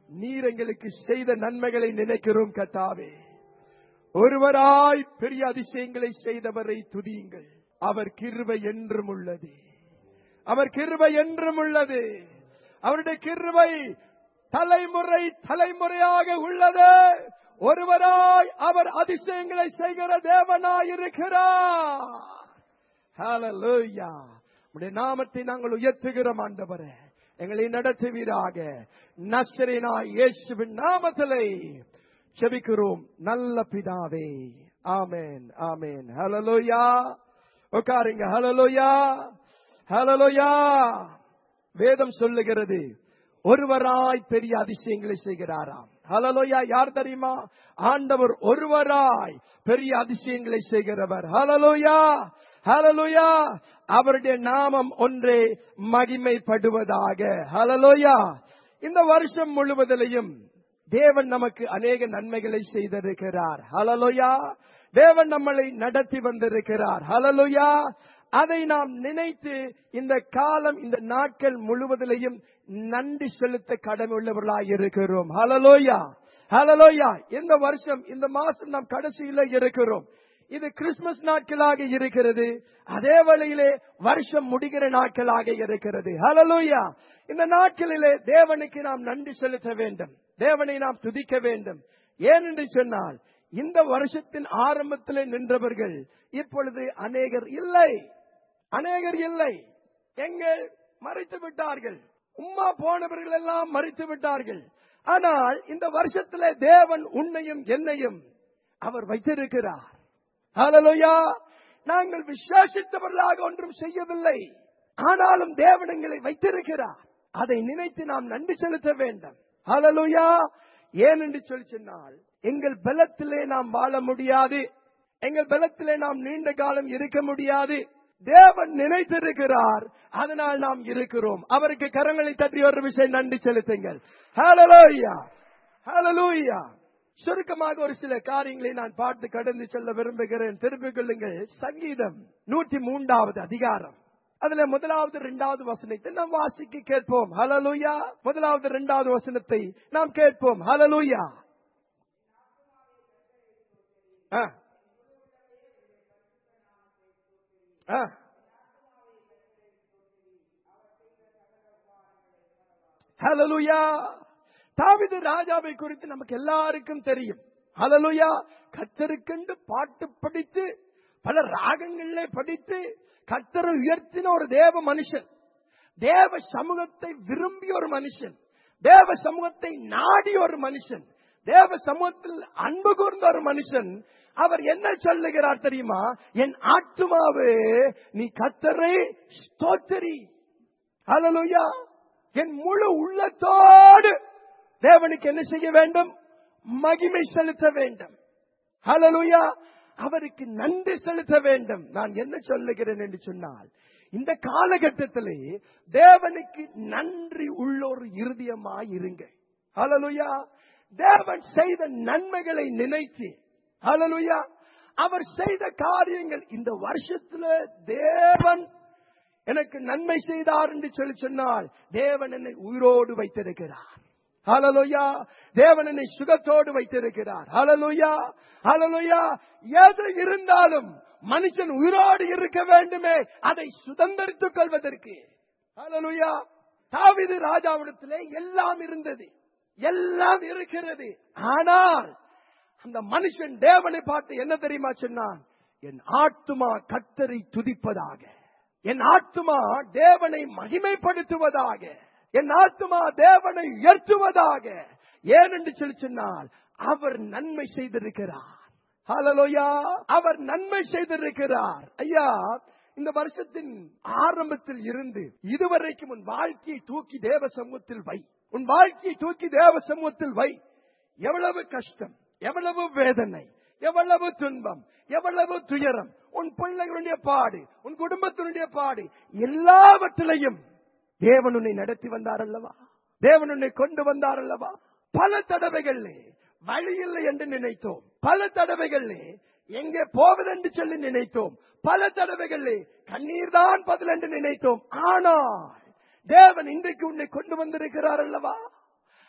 நீர் எங்களுக்கு செய்த நன்மைகளை நினைக்கிறோம் கத்தாவே ஒருவராய் பெரிய அதிசயங்களை செய்தவரை துதியுங்கள் அவர் கிருபை என்றும் உள்ளது அவர் கிருபை என்றும் உள்ளது அவருடைய கிருபை தலைமுறை தலைமுறையாக உள்ளது ஒருவராய் அவர் அதிசயங்களை செய்கிற தேவனாய் இருக்கிறார் ஹalleluya உடைய நாமத்தை நாங்கள் உயர்த்துகிறோம் ஆண்டவரே எங்களை நடத்துவீராக நஸ்ரேனாய் இயேசுவின் நாமத்திலே செபிக்கிறோம் நல்ல பிதாவே ஆமென் ஆமென் ஹalleluya உட்காருங்க ஹalleluya ஹalleluya வேதம் சொல்லுகிறது ஒருவராய் பெரிய அதிசயங்களை செய்கிறாராம் ஹலலோயா யார் தெரியுமா ஆண்டவர் ஒருவராய் பெரிய அதிசயங்களை செய்கிறவர் ஹலலோயா ஹலலோயா அவருடைய நாமம் ஒன்றே மகிமைப்படுவதாக ஹலலோயா இந்த வருஷம் முழுவதிலையும் தேவன் நமக்கு அநேக நன்மைகளை செய்திருக்கிறார் ஹலலோயா தேவன் நம்மளை நடத்தி வந்திருக்கிறார் ஹலலோயா அதை நாம் நினைத்து இந்த காலம் இந்த நாட்கள் முழுவதிலையும் நன்றி செலுத்த கடமை உள்ளவர்களாய் இருக்கிறோம் ஹலலோயா ஹலலோயா இந்த வருஷம் இந்த மாசம் நாம் கடைசியில இருக்கிறோம் இது கிறிஸ்துமஸ் நாட்களாக இருக்கிறது அதே வேளையிலே வருஷம் முடிகிற நாட்களாக இருக்கிறது ஹலலோயா இந்த நாட்களிலே தேவனுக்கு நாம் நன்றி செலுத்த வேண்டும் தேவனை நாம் துதிக்க வேண்டும் ஏனென்று சொன்னால் இந்த வருஷத்தின் ஆரம்பத்திலே நின்றவர்கள் இப்பொழுது அநேகர் இல்லை அநேகர் இல்லை எங்கே மறைத்து விட்டார்கள் உம்மா போனவர்கள் எல்லாம் மறித்து விட்டார்கள் ஆனால் இந்த வருஷத்திலே தேவன் உன்னையும் என்னையும் அவர் வைத்திருக்கிறார் ஹalleluya நாங்கள் விசேஷித்தவர்களாக ஒன்றும் செய்யவில்லை ஆனாலும் தேவன் எங்களை வைத்திருக்கிறார் அதை நினைத்து நாம் நன்றி செலுத்த வேண்டும் ஹalleluya ஏனென்று சொல்லி சொன்னால் எங்கள் பலத்திலே நாம் வாழ முடியாது எங்கள் பலத்திலே நாம் நீண்ட காலம் இருக்க முடியாது தேவன் நினைத்திருக்கிறார் அதனால் நாம் இருக்கிறோம் அவருக்கு கரங்களை தட்டி ஒரு விஷயம் நன்றி செலுத்துங்கள் ஹalleluya ஹalleluya சுருக்கமாக ஒரு சில காரியங்களை நான் பார்த்து கடந்து செல்ல விரும்புகிறேன் திருப்பிக் கொள்ளுங்கள் சங்கீதம் நூற்றி மூன்றாவது அதிகாரம் அதுல முதலாவது இரண்டாவது வசனத்தை நாம் வாசிக்க கேட்போம் ஹலலுயா முதலாவது இரண்டாவது வசனத்தை நாம் கேட்போம் ஹலலுயா ஹலலுயா தாவிது ராஜாவை குறித்து நமக்கு எல்லாருக்கும் தெரியும் ஹலலுயா கத்தருக்கென்று பாட்டு படித்து பல ராகங்களிலே படித்து கத்தரை உயர்த்தின ஒரு தேவ மனுஷன் தேவ சமூகத்தை விரும்பிய ஒரு மனுஷன் தேவ சமூகத்தை நாடிய ஒரு மனுஷன் தேவ சமூகத்தில் அன்பு கூர்ந்த ஒரு மனுஷன் அவர் என்ன சொல்லுகிறார் தெரியுமா என் ஆத்துமாவே நீ கத்தரை ஸ்தோத்தரி ஹலலுயா என் முழு உள்ளத்தோடு தேவனுக்கு என்ன செய்ய வேண்டும் மகிமை செலுத்த வேண்டும் ஹலலுயா அவருக்கு நன்றி செலுத்த வேண்டும் நான் என்ன சொல்லுகிறேன் என்று சொன்னால் இந்த காலகட்டத்திலே தேவனுக்கு நன்றி உள்ள ஒரு இருதயமாய் இருங்க ஹலலுயா தேவன் செய்த நன்மைகளை நினைத்து ஹலலுயா அவர் செய்த காரியங்கள் இந்த வருஷத்துல தேவன் எனக்கு நன்மை செய்தார் என்று சொல்லி சொன்னால் தேவன் என்னை உயிரோடு வைத்திருக்கிறார் ஹலலுயா தேவன் என்னை சுகத்தோடு வைத்திருக்கிறார் ஹலலுயா ஹலலுயா எது இருந்தாலும் மனுஷன் உயிரோடு இருக்க வேண்டுமே அதை சுதந்திரித்துக் கொள்வதற்கு ஹலலுயா தாவிது ராஜாவிடத்திலே எல்லாம் இருந்தது எல்லாம் இருக்கிறது ஆனால் அந்த மனுஷன் தேவனை பார்த்து என்ன தெரியுமா சொன்னான் என் ஆத்துமா கத்தரை துதிப்பதாக என் ஆத்துமா தேவனை மகிமைப்படுத்துவதாக என் ஆத்துமா தேவனை உயர்த்துவதாக ஏனென்று சொல்லி சொன்னால் அவர் நன்மை செய்திருக்கிறார் ஹalleluya அவர் நன்மை செய்திருக்கிறார் ஐயா இந்த வருஷத்தின் ஆரம்பத்தில் இருந்து இதுவரைக்கும் உன் வாழ்க்கையை தூக்கி தேவ சமூகத்தில் வை உன் வாழ்க்கையை தூக்கி தேவ சமூகத்தில் வை எவ்வளவு கஷ்டம் எவ்வளவு வேதனை எவ்வளவு துன்பம் எவ்வளவு துயரம் உன் பிள்ளைகளுடைய பாடு உன் குடும்பத்தினுடைய பாடு எல்லாவற்றிலையும் தேவன் உன்னை நடத்தி வந்தார் அல்லவா தேவன் உன்னை கொண்டு வந்தார் அல்லவா பல தடவைகளிலே வழி இல்லை என்று நினைத்தோம் பல தடவைகளிலே எங்கே போவதென்று சொல்லி நினைத்தோம் பல தடவைகளிலே கண்ணீர் தான் பதில் என்று நினைத்தோம் ஆனால் தேவன் இன்றைக்கு உன்னை கொண்டு வந்திருக்கிறார் அல்லவா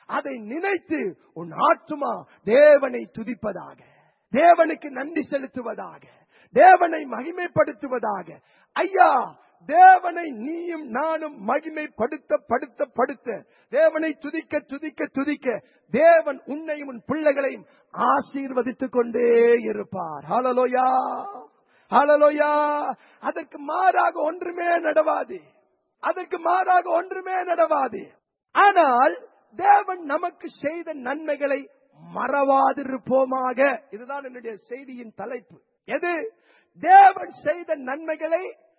அதை நினைத்து உன் ஆத்துமா தேவனை துதிப்பதாக தேவனுக்கு நன்றி செலுத்துவதாக தேவனை மகிமைப்படுத்துவதாக ஐயா தேவனை நீயும் நானும் மகிமைப்படுத்த படுத்த படுத்த தேவனை துதிக்க துதிக்க துதிக்க தேவன் உன்னையும் உன் பிள்ளைகளையும் ஆசீர்வதித்துக் கொண்டே இருப்பார் ஹalleluya ஹalleluya அதற்கு மாறாக ஒன்றுமே நடவாது அதற்கு மாறாக ஒன்றுமே நடவாது ஆனால் தேவன் நமக்கு செய்த நன்மைகளை மறவாதிருப்போமாக இதுதான் என்னுடைய செய்தியின் தலைப்பு எது தேவன் செய்த நன்மைகளை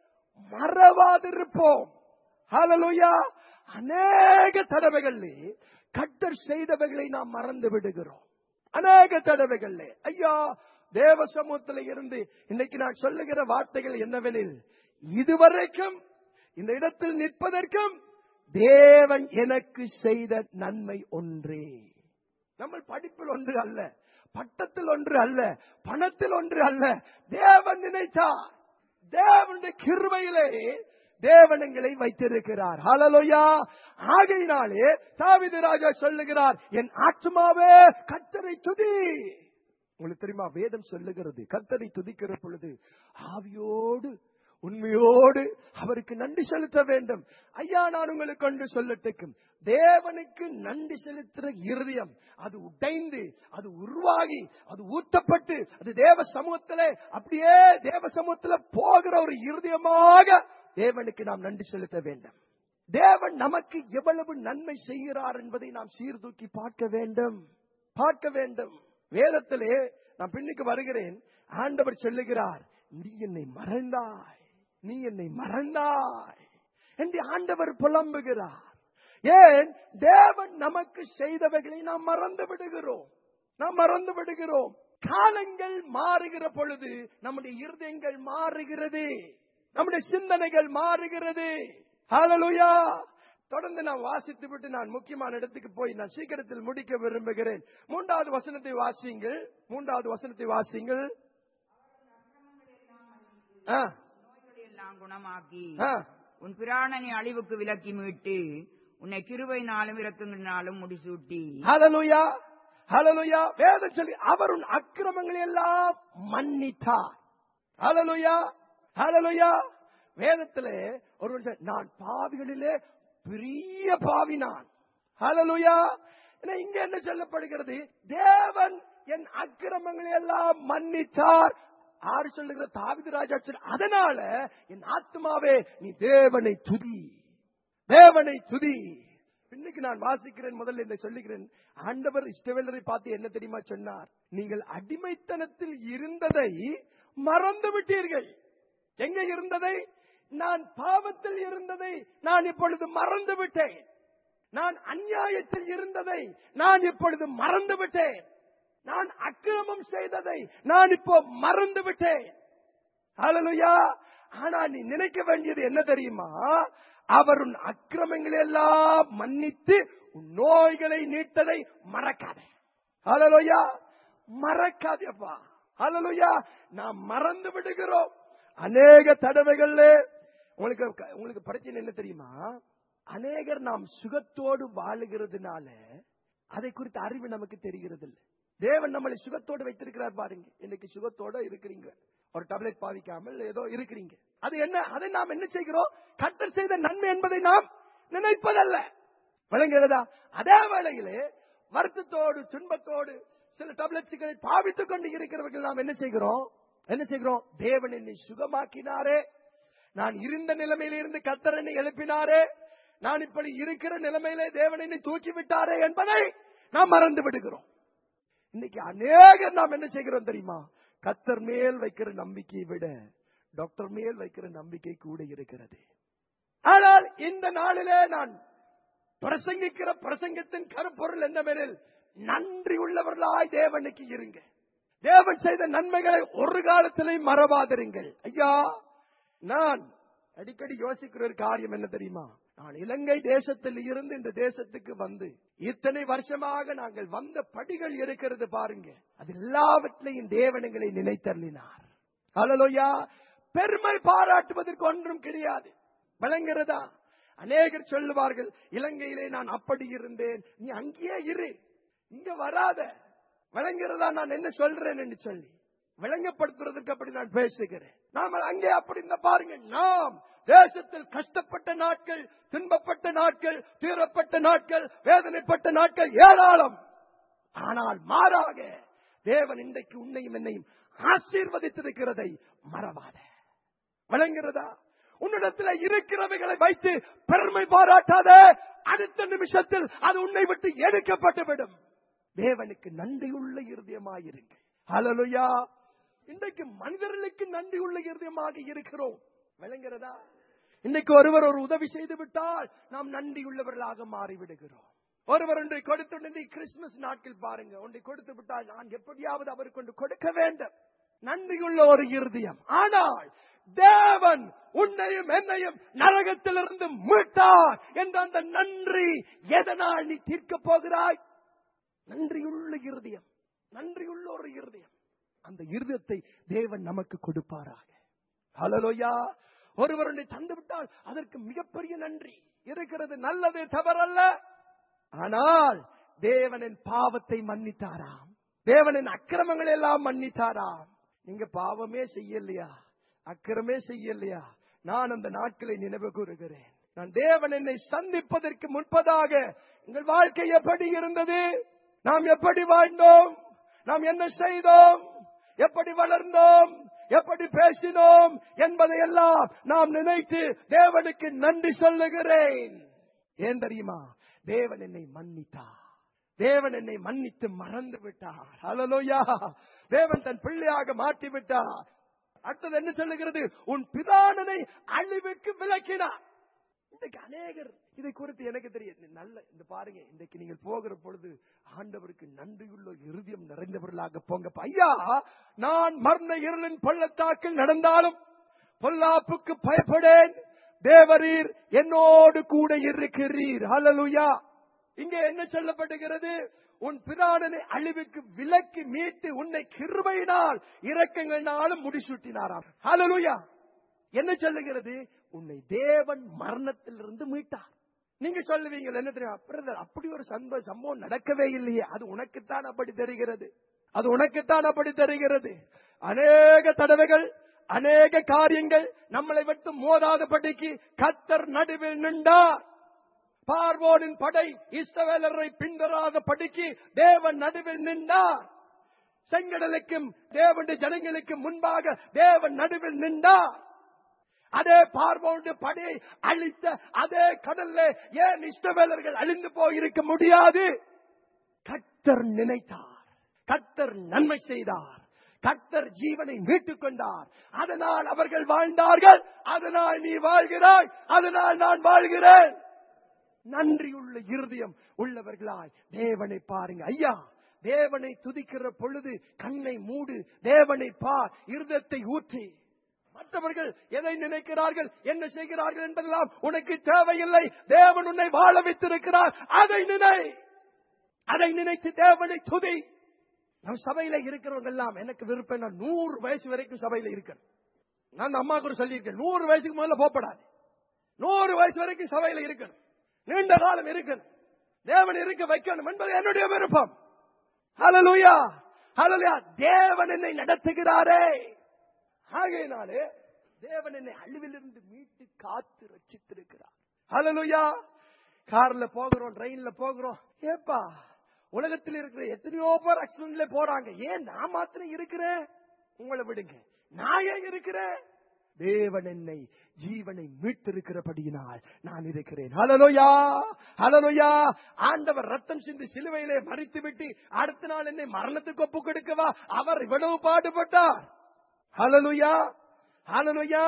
மறவாதிருப்போம் ஹalleluya அநேக தடவைகளிலே கட்டர் செய்தவைகளை நாம் மறந்து விடுகிறோம் அநேக தடவைகளிலே ஐயா தேவ சமூகத்தில் இருந்து இன்னைக்கு நான் சொல்லுகிற வார்த்தைகள் என்னவெனில் இதுவரைக்கும் இந்த இடத்தில் நிற்பதற்கும் தேவன் எனக்கு செய்த நன்மை ஒன்றே நம்ம படிப்பில் ஒன்று அல்ல பட்டத்தில் ஒன்று அல்ல பணத்தில் ஒன்று அல்ல தேவன் நினைத்தார் தேவனுடைய கிருபையிலே தேவனங்களை வைத்திருக்கிறார் ஹalleluya ஆகையினாலே தாவீது ராஜா சொல்லுகிறார் என் ஆத்மாவே கர்த்தரை துதி உங்களுக்கு தெரியுமா வேதம் சொல்லுகிறது கர்த்தரை துதிக்கிற பொழுது ஆவியோடு உண்மையோடு அவருக்கு நன்றி செலுத்த வேண்டும் ஐயா நான் உங்களுக்கு கொண்டு சொல்லட்டுக்கும் தேவனுக்கு நன்றி செலுத்துற இருதயம் அது உடைந்து அது உருவாகி அது ஊட்டப்பட்டு அது தேவ சமூகத்திலே அப்படியே தேவ சமூகத்துல போகிற ஒரு இருதயமாக தேவனுக்கு நாம் நன்றி செலுத்த வேண்டும் தேவன் நமக்கு எவ்வளவு நன்மை செய்கிறார் என்பதை நாம் சீர்தூக்கி பார்க்க வேண்டும் பார்க்க வேண்டும் வேதத்திலே நான் பின்னுக்கு வருகிறேன் ஆண்டவர் சொல்லுகிறார் நீ என்னை மறந்தாய் நீ என்னை மறந்தாய் என்று ஆண்டவர் புலம்புகிறார் ஏன் தேவன் நமக்கு செய்தவைகளை நாம் மறந்து விடுகிறோம் நாம் மறந்து விடுகிறோம் காலங்கள் மாறுகிற பொழுது நம்முடைய இருதயங்கள் மாறுகிறது நம்முடைய சிந்தனைகள் மாறுகிறது ஹalleluya தொடர்ந்து நான் வாசித்து விட்டு நான் முக்கியமான இடத்துக்கு போய் நான் சீக்கிரத்தில் முடிக்க விரும்புகிறேன் மூன்றாவது வசனத்தை வாசியுங்கள் மூன்றாவது வசனத்தை வாசியுங்கள் ஆ, எல்லாம் குணமாக்கி ஆ. உன் பிராணனை அழிவுக்கு விலக்கி மீட்டு உன்னை கிருபையினாலும் இரக்கங்களினாலும் முடிசூட்டி ஹalleluya ஹalleluya வேதம் சொல்லி அவர் உன் அக்கிரமங்களை எல்லாம் மன்னித்தார் ஹalleluya ஹalleluya வேதத்திலே ஒரு நான் பாவிகளிலே பெரிய பாவி நான் ஹalleluya ஏன்னா இங்க என்ன சொல்லப்படுகிறது தேவன் என் அக்கிரமங்களை எல்லாம் மன்னித்தார் ஆறு சொல்லுகிற தாவிது ராஜா சொல்லு, அதனால என் ஆத்மாவே நீ தேவனை துதி தேவனை துதி இன்னைக்கு நான் வாசிக்கிறேன் முதல்ல இதை சொல்லுகிறேன் ஆண்டவர் இஷ்டவேலரை பார்த்து என்ன தெரியுமா சொன்னார் நீங்கள் அடிமைத்தனத்தில் இருந்ததை மறந்து விட்டீர்கள் எங்க இருந்ததை நான் பாவத்தில் இருந்ததை நான் இப்பொழுது மறந்து விட்டேன் நான் அநியாயத்தில் இருந்ததை நான் இப்பொழுது மறந்து விட்டேன் நான் அக்கிரமம் செய்ததை நான் இப்போ மறந்து விட்டேன் ஹalleluya ஆனா நீ நினைக்க வேண்டியது என்ன தெரியுமா அவர் உன் அக்கிரமங்களை எல்லாம் மன்னித்து உன் நோய்களை நீட்டதை மறக்காதே ஹalleluya மறக்காதேப்பா ஹalleluya நாம் மறந்து விடுகிறோம் அநேக தடவைகள்ல உங்களுக்கு உங்களுக்கு பிரச்சனை என்ன தெரியுமா அநேகர் நாம் சுகத்தோடு வாழுகிறதுனால அதை குறித்த அறிவு நமக்கு தெரிகிறது இல்லை தேவன் நம்மளை சுகத்தோடு வைத்திருக்கிறார் பாருங்க இன்னைக்கு சுகத்தோட இருக்கிறீங்க ஒரு டப்லெட் பாவிக்காமல் ஏதோ இருக்கிறீங்க அது என்ன அதை நாம் என்ன செய்கிறோம் கட்டர் செய்த நன்மை என்பதை நாம் நினைப்பதல்ல விளங்குகிறதா அதே வேளையிலே வருத்தத்தோடு துன்பத்தோடு சில டப்லெட்ஸ்களை பாவித்துக் கொண்டு இருக்கிறவர்கள் நாம் என்ன செய்கிறோம் என்ன செய்கிறோம் தேவன் என்னை சுகமாக்கினாரே நான் இருந்த நிலைமையில இருந்து கத்தர் என்னை எழுப்பினாரே நான் இப்படி இருக்கிற நிலைமையிலே தேவன் என்னை தூக்கி விட்டாரே என்பதை நாம் மறந்து விடுகிறோம் இன்னைக்கு அநேகர் நாம் என்ன செய்கிறோம் தெரியுமா கத்தர் மேல் வைக்கிற நம்பிக்கையை விட டாக்டர் மேல் வைக்கிற நம்பிக்கை கூட இருக்கிறது ஆனால் இந்த நாளிலே நான் பிரசங்கிக்கிற பிரசங்கத்தின் கருப்பொருள் என்னவெனில் நன்றி உள்ளவர்களாய் தேவனுக்கு இருங்க தேவன் செய்த நன்மைகளை ஒரு காலத்திலே மறவாதிருங்கள் ஐயா நான் அடிக்கடி யோசிக்கிற ஒரு காரியம் என்ன தெரியுமா நான் இலங்கை தேசத்தில் இருந்து இந்த தேசத்துக்கு வந்து இத்தனை வருஷமாக நாங்கள் வந்த படிகள் இருக்கிறது பாருங்க அது எல்லாவற்றையும் தேவனங்களை நினைத்தருளினார் ஹalleluya பெருமை பாராட்டுவதற்கு ஒன்றும் கிடையாது விளங்குகிறதா அநேகர் சொல்லுவார்கள் இலங்கையிலே நான் அப்படி இருந்தேன் நீ அங்கேயே இரு இங்க வராத விளங்குறதா நான் என்ன சொல்றேன் என்று சொல்லி விளங்கப்படுத்துறதுக்கு அப்படி நான் பேசுகிறேன் நாம அங்கே அப்படி இந்த பாருங்க நாம் தேசத்தில் கஷ்டப்பட்ட நாட்கள் துன்பப்பட்ட நாட்கள் தீரப்பட்ட நாட்கள் வேதனைப்பட்ட நாட்கள் ஏராளம் ஆனால் மாறாக தேவன் இன்றைக்கு உன்னையும் என்னையும் ஆசீர்வதித்திருக்கிறதை மறவாத விளங்குகிறதா உன்னிடத்தில் இருக்கிறவைகளை வைத்து பெருமை பாராட்டாத அடுத்த நிமிஷத்தில் அது உன்னை விட்டு எடுக்கப்பட்டுவிடும் தேவனுக்கு நன்றியுள்ள இருதயமாயிருங்க ஹalleluya இன்றைக்கு மனிதர்களுக்கு நன்றியுள்ள இருதயமாக இருக்கிறோம் விளங்குகிறதா இன்னைக்கு ஒருவர் ஒரு உதவி செய்து விட்டால் நாம் நன்றியுள்ளவர்களாக மாறிவிடுகிறோம் ஒருவர் ஒன்றை கொடுத்து இன்றைக்கு கிறிஸ்துமஸ் நாட்கள் பாருங்க ஒன்றை கொடுத்து விட்டால் நான் எப்படியாவது அவருக்கு கொண்டு கொடுக்க வேண்டும் நன்றியுள்ள ஒரு இருதயம் ஆனால் தேவன் உன்னையும் என்னையும் நரகத்திலிருந்து மீட்டார் என்ற அந்த நன்றி எதனால் நீ தீர்க்க போகிறாய் நன்றியுள்ள இருதயம் நன்றியுள்ள ஒரு இருதயம் அந்த இருதயத்தை தேவன் நமக்கு கொடுப்பாராக ஹலலோயா ஒருவர் உன்னை தந்து விட்டால் அதற்கு மிகப்பெரிய நன்றி இருக்கிறது நல்லது தவறல்ல ஆனால் தேவனின் பாவத்தை மன்னித்தாராம் தேவனின் அக்கிரமங்களை எல்லாம் மன்னித்தாராம் நீங்க பாவமே செய்யலையா அக்கிரமே செய்யலையா நான் அந்த நாட்களை நினைவு கூறுகிறேன் நான் தேவன் என்னை சந்திப்பதற்கு முன்பதாக எங்கள் வாழ்க்கை எப்படி இருந்தது நாம் எப்படி வாழ்ந்தோம் நாம் என்ன செய்தோம் எப்படி வளர்ந்தோம் எப்படி பேசினோம் என்பதை எல்லாம் நாம் நினைத்து தேவனுக்கு நன்றி சொல்லுகிறேன் ஏன் தெரியுமா தேவன் என்னை மன்னித்தார் தேவன் என்னை மன்னித்து மறந்து விட்டார் ஹalleluya தேவன் தன் பிள்ளையாக மாற்றி விட்டார் அடுத்தது என்ன சொல்லுகிறது உன் பிதானனை அழிவுக்கு விலக்கினார் இன்றைக்கு அநேகர் இதை குறித்து எனக்கு தெரியும் நல்ல இந்த பாருங்க இன்றைக்கு நீங்கள் போகிற பொழுது ஆண்டவருக்கு நன்றியுள்ள இருதயம் நிறைந்தவர்களாக போங்க ஐயா நான் மரண இருளின் பள்ளத்தாக்கில் நடந்தாலும் பொல்லாப்புக்கு பயப்படேன் தேவரீர் என்னோடு கூட இருக்கிறீர் ஹalleluya இங்கே என்ன சொல்லப்படுகிறது உன் பிராணனை அழிவுக்கு விலக்கி மீட்டு உன்னை கிருபையினால் இரக்கங்களாலும் முடிசூட்டினாராம் ஹalleluya என்ன சொல்லுகிறது உன்னை தேவன் மரணத்திலிருந்து மீட்டார் நீங்க சொல்லுவீங்க என்ன தெரியும் பிரதர் அப்படி ஒரு சம்ப சம்பவம் நடக்கவே இல்லையே அது உனக்குத்தான் அப்படி தெரிகிறது அது உனக்குத்தான் அப்படி தெரிகிறது அநேக தடவைகள் அநேக காரியங்கள் நம்மளை விட்டு மோதாதபடிக்கு கத்தர் நடுவில் நின்றார் பார்வோனின் படை இஸ்ரவேலரை பின்தராத படிக்கு தேவன் நடுவில் நின்றார் செங்கடலுக்கும் தேவனுடைய ஜனங்களுக்கு முன்பாக தேவன் நடுவில் நின்றார் அதே பார்வோண்டு படையை அழித்த அதே கடல்ல ஏன் இஷ்டவேலர்கள் அழிந்து போயிருக்க முடியாது கத்தர் நினைத்தார் கத்தர் நன்மை செய்தார் கத்தர் ஜீவனை மீட்டுக் கொண்டார் அதனால் அவர்கள் வாழ்ந்தார்கள் அதனால் நீ வாழ்கிறாய் அதனால் நான் வாழ்கிறேன் நன்றியுள்ள இருதயம் உள்ளவர்களாய் தேவனை பாருங்க ஐயா தேவனை துதிக்கிற பொழுது கண்ணை மூடு தேவனை பார் இருதயத்தை ஊற்றி மற்றவர்கள் எதை நினைக்கிறார்கள் என்ன செய்கிறார்கள் என்பதெல்லாம் உனக்கு தேவையில்லை தேவன் உன்னை வாழ வைத்திருக்கிறார் அதை நினை அதை நினைத்து தேவனை துதி நம் சபையில இருக்கிறவங்க எல்லாம் எனக்கு விருப்பம் நான் நூறு வயசு வரைக்கும் சபையில இருக்கணும் நான் அம்மா கூட சொல்லியிருக்கேன் நூறு வயசுக்கு முதல்ல போப்படாது நூறு வயசு வரைக்கும் சபையில இருக்கணும் நீண்ட காலம் இருக்கணும் தேவன் இருக்க வைக்கணும் என்பது என்னுடைய விருப்பம் ஹalleluya ஹalleluya தேவன் என்னை நடத்துகிறாரே ஆகையினாலே தேவன் என்னை அழிவிலிருந்து மீட்டு காத்து ரட்சித்திருக்கிறார் ஹalleluya கார்ல போகிறோம் ட்ரெயின்ல போகிறோம் ஏப்பா உலகத்தில் இருக்கிற எத்தனையோ பேர் ஆக்சிடென்ட்ல போறாங்க ஏன் நான் மாத்திரம் இருக்கிறேன் உங்களை விடுங்க நான் ஏன் இருக்கிறேன் தேவன் என்னை ஜீவனை மீட்டிருக்கிறபடியினால் நான் இருக்கிறேன் ஹலலோயா ஹலலோயா ஆண்டவர் ரத்தம் சிந்தி சிலுவையிலே மறித்து விட்டு அடுத்த நாள் என்னை மரணத்துக்கு ஒப்பு கொடுக்கவா அவர் இவ்வளவு பாடுபட்டார் ஹலலுயா ஹலலுயா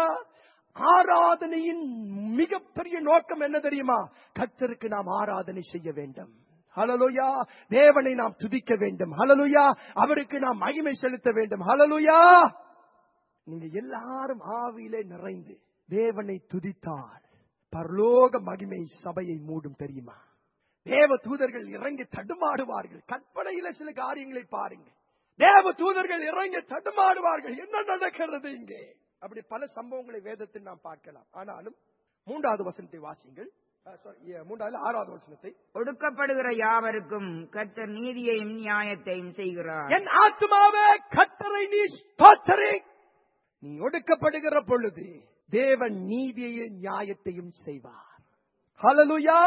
ஆராதனையின் மிகப்பெரிய நோக்கம் என்ன தெரியுமா கத்தருக்கு நாம் ஆராதனை செய்ய வேண்டும் ஹலலுயா தேவனை நாம் துதிக்க வேண்டும் ஹலலுயா அவருக்கு நாம் மகிமை செலுத்த வேண்டும் ஹலலுயா நீங்க எல்லாரும் ஆவியிலே நிறைந்து தேவனை துதித்தால் பரலோக மகிமை சபையை மூடும் தெரியுமா தேவ தூதர்கள் இறங்கி தடுமாடுவார்கள் கற்பனையில சில காரியங்களை பாருங்க தேவ தூதர்கள் இறங்கி தடுமாடுவார்கள் என்ன நடக்கிறது இங்கே அப்படி பல சம்பவங்களை வேதத்தில் நாம் பார்க்கலாம் ஆனாலும் மூன்றாவது வசனத்தை வாசிங்கள் அஹ், sorry, yeah, மூன்றாவது ஆறாவது வசனத்தை ஒடுக்கப்படுகிற யாவருக்கும் கர்த்தர் நீதியையும் நியாயத்தையும் செய்கிறார் என் ஆத்மாவே கத்தரை நீ ஸ்தோத்தரி நீ ஒடுக்கப்படுகிற பொழுது தேவன் நீதியையும் நியாயத்தையும் செய்வார் ஹalleluya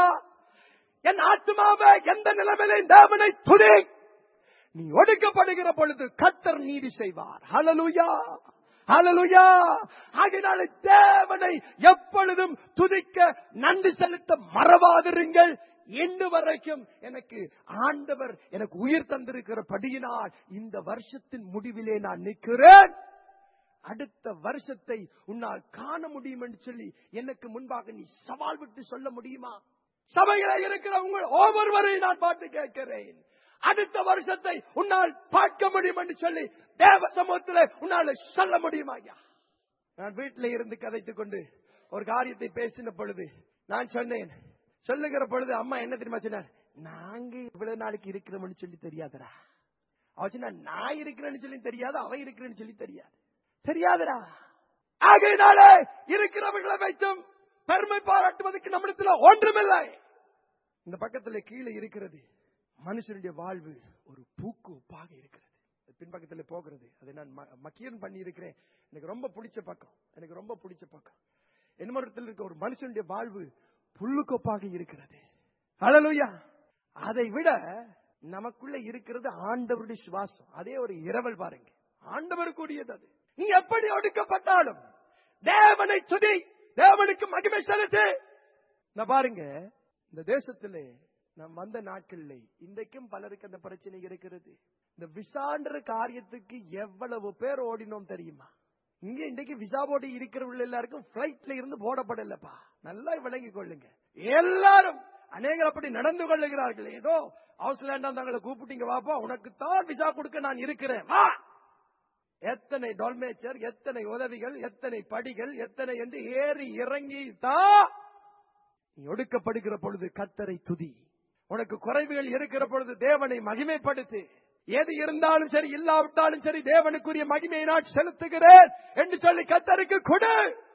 என் ஆத்மாவே எந்த நிலைமையிலும் தேவனை துதி நீ ஒடுக்கப்படுகிற பொழுது கத்தர் நீதி செய்வார் ஹalleluya ஹalleluya ஆகையினால தேவனை எப்பொழுதும் துதிக்க நன்றி செலுத்த மறவாதிருங்கள் இன்று வரைக்கும் எனக்கு ஆண்டவர் எனக்கு உயிர் தந்திருக்கிறபடியினால் இந்த வருஷத்தின் முடிவிலே நான் நிற்கிறேன் அடுத்த வருஷத்தை உன்னால் காண முடியும் என்று சொல்லி எனக்கு முன்பாக நீ சவால் விட்டு சொல்ல முடியுமா சபையில இருக்கிற உங்கள் ஒவ்வொருவரையும் நான் பார்த்து கேட்கிறேன் அடுத்த வருஷத்தை உன்னால் பார்க்க முடியும் என்று சொல்லி தேவ சமூகத்தில் உன்னால் சொல்ல முடியுமா ஐயா நான் வீட்டில இருந்து கதைத்துக் கொண்டு ஒரு காரியத்தை பேசின பொழுது நான் சொன்னேன் சொல்லுகிற பொழுது அம்மா என்ன தெரியுமா சொன்னார் நாங்க இவ்வளவு நாளைக்கு இருக்கிறோம்னு சொல்லி தெரியாதடா அவ சொன்னா நான் இருக்கிறேன்னு சொல்லி தெரியாது அவ இருக்கிறேன்னு சொல்லி தெரியாது தெரியாதுடா ஆகையினாலே இருக்கிறவர்களை வைத்தும் பெருமை பாராட்டுவதற்கு நம்மிடத்துல ஒன்றுமில்லை இந்த பக்கத்துல கீழே இருக்கிறது மனுஷனுடைய வாழ்வு ஒரு பூக்கு ஒப்பாக இருக்கிறது பின்பக்கத்துல போகிறது அதை நான் ம- மக்கியன் பண்ணி இருக்கிறேன் எனக்கு ரொம்ப பிடிச்ச பக்கம் எனக்கு ரொம்ப பிடிச்ச பக்கம் என்னமரத்தில் இருக்க ஒரு மனுஷனுடைய வாழ்வு புல்லுக்கொப்பாக இருக்கிறது ஹalleluya அதை விட நமக்குள்ள இருக்கிறது ஆண்டவருடைய சுவாசம் அதே ஒரு இரவல் பாருங்க ஆண்டவர் கூடியது அது நீ எப்படி ஒடுக்கப்பட்டாலும் தேவனை துதி தேவனுக்கு மகிமை செலுத்து நான் பாருங்க இந்த தேசத்திலே நாம் வந்த நாட்களிலே இன்றைக்கும் பலருக்கு அந்த பிரச்சனை இருக்கிறது இந்த விசான்ற காரியத்துக்கு எவ்வளவு பேர் ஓடினோம் தெரியுமா இங்க இன்றைக்கு விசா போட்டு இருக்கிறவங்க எல்லாருக்கும் பிளைட்ல இருந்து போடப்படலப்பா நல்லா விளங்கிக் கொள்ளுங்க எல்லாரும் அநேகர் அப்படி நடந்து கொள்ளுகிறார்கள் ஏதோ ஹவுஸ்லேண்டா தங்களை கூப்பிட்டீங்க வாப்பா உனக்கு தான் விசா கொடுக்க நான் இருக்கிறேன் வா எத்தனை டொல்மேச்சர் எத்தனை உதவிகள் எத்தனை படிகள் எத்தனை என்று ஏறி இறங்கி தான் நீ ஒடுக்கப்படுகிற பொழுது கத்தரை துதி உனக்கு குறைவுகள் இருக்கிற பொழுது தேவனை மகிமைப்படுத்து எது இருந்தாலும் சரி இல்லாவிட்டாலும் சரி தேவனுக்குரிய மகிமையை நான் செலுத்துகிறேன் என்று சொல்லி கத்தருக்கு கொடு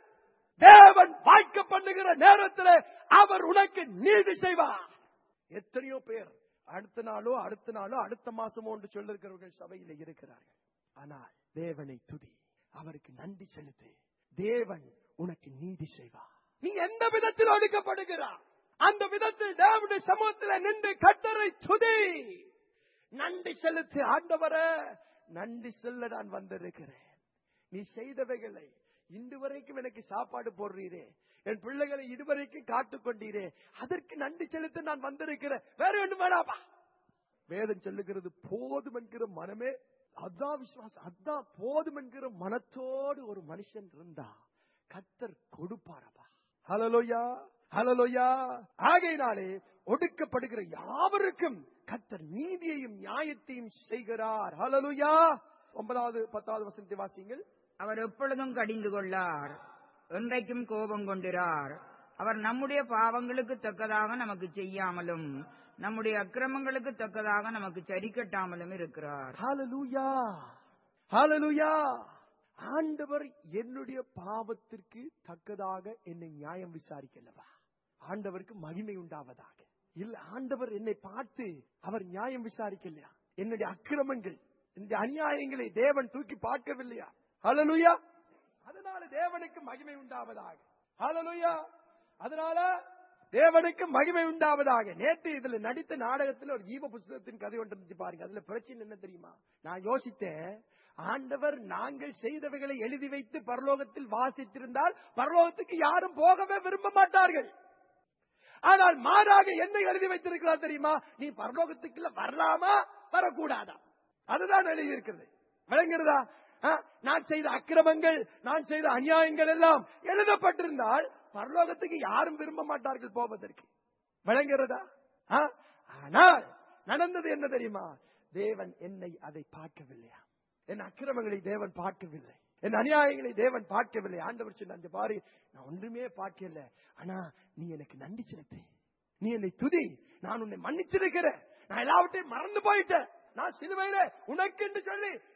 தேவன் வாய்க்க பண்ணுகிற நேரத்தில் அவர் உனக்கு நீதி செய்வார் எத்தனையோ பேர் அடுத்த நாளோ அடுத்த நாளோ அடுத்த மாசமோ என்று சொல்லிருக்கிறவர்கள் சபையில இருக்கிறார்கள் ஆனால் தேவனை துதி அவருக்கு நன்றி செலுத்து தேவன் உனக்கு நீதி செய்வார் நீ எந்த விதத்தில் ஒடுக்கப்படுகிறார் அந்த விதத்தில் தேவனுடைய சமூகத்தில் நின்று கட்டரை துதி நன்றி செலுத்து ஆண்டவரே நன்றி சொல்ல நான் வந்திருக்கிறேன் நீ செய்தவைகளை இன்று வரைக்கும் எனக்கு சாப்பாடு போடுறீரே என் பிள்ளைகளை இதுவரைக்கும் காத்துக் கொண்டீரே அதற்கு நன்றி செலுத்த நான் வந்திருக்கிறேன் வேற ஒன்று வேணாப்பா வேதம் சொல்லுகிறது போதும் என்கிற மனமே அதான் விசுவாசம் அதான் போதும் என்கிற மனத்தோடு ஒரு மனுஷன் இருந்தா கத்தர் கொடுப்பாரப்பா ஹலலோயா ஹலலோயா ஆகையினாலே ஒடுக்கப்படுகிற யாவருக்கும் கத்தர் நீதியையும் நியாயத்தையும் செய்கிறார் ஹலலுயா ஒன்பதாவது பத்தாவது வசனத்தை வாசிங்கள் அவர் எப்பொழுதும் கடிந்து கொள்ளார் என்றைக்கும் கோபம் கொண்டிரார் அவர் நம்முடைய பாவங்களுக்கு தக்கதாக நமக்கு செய்யாமலும் நம்முடைய அக்கிரமங்களுக்கு தக்கதாக நமக்கு சரி கட்டாமலும் இருக்கிறார் ஹalleluya ஹalleluya ஆண்டவர் என்னுடைய பாவத்திற்கு தக்கதாக என்னை நியாயம் விசாரிக்கலவா ஆண்டவருக்கு மகிமை உண்டாவதாக இல்ல ஆண்டவர் என்னை பார்த்து அவர் நியாயம் விசாரிக்கலையா என்னுடைய அக்கிரமங்கள் என்னுடைய அநியாயங்களை தேவன் தூக்கி பார்க்கவில்லையா ஹalleluya அதனால தேவனுக்கு மகிமை உண்டாவதாக ஹalleluya அதனால தேவனுக்கு மகிமை உண்டாவதாக நேற்று இதுல நடித்த நாடகத்தில் ஒரு ஜீவ புஸ்தகத்தின் கதை ஒன்று இருந்துச்சு பாருங்க அதுல பிரச்சனை என்ன தெரியுமா நான் யோசித்தேன் ஆண்டவர் நாங்கள் செய்தவைகளை எழுதி வைத்து பரலோகத்தில் வாசித்திருந்தால் பரலோகத்துக்கு யாரும் போகவே விரும்ப மாட்டார்கள் ஆனால் மாறாக என்ன எழுதி வைத்திருக்கிறார் தெரியுமா நீ பரலோகத்துக்குள்ள வரலாமா வரக்கூடாதா அதுதான் எழுதி இருக்கிறது விளங்குறதா ஆ, நான் செய்த அக்கிரமங்கள் நான் செய்த அநியாயங்கள் எல்லாம் எழுதப்பட்டிருந்தால் பரலோகத்துக்கு யாரும் விரும்ப மாட்டார்கள் போவதற்கு விளங்குறதா ஆ, ஆனால் நடந்தது என்ன தெரியுமா தேவன் என்னை அதை பார்க்கவில்லையா என் அக்கிரமங்களை தேவன் பார்க்கவில்லை என் அநியாயங்களை தேவன் பார்க்கவில்லை ஆண்டவர் சொன்ன அந்த பாரு நான் ஒன்றுமே பார்க்கல ஆனா நீ எனக்கு நன்றி செலுத்து நீ என்னை துதி நான் உன்னை மன்னிச்சிருக்கிறேன் நான் எல்லாவற்றையும் மறந்து போயிட்டேன் நான் சிலுவையில உனக்கு என்று சொல்லி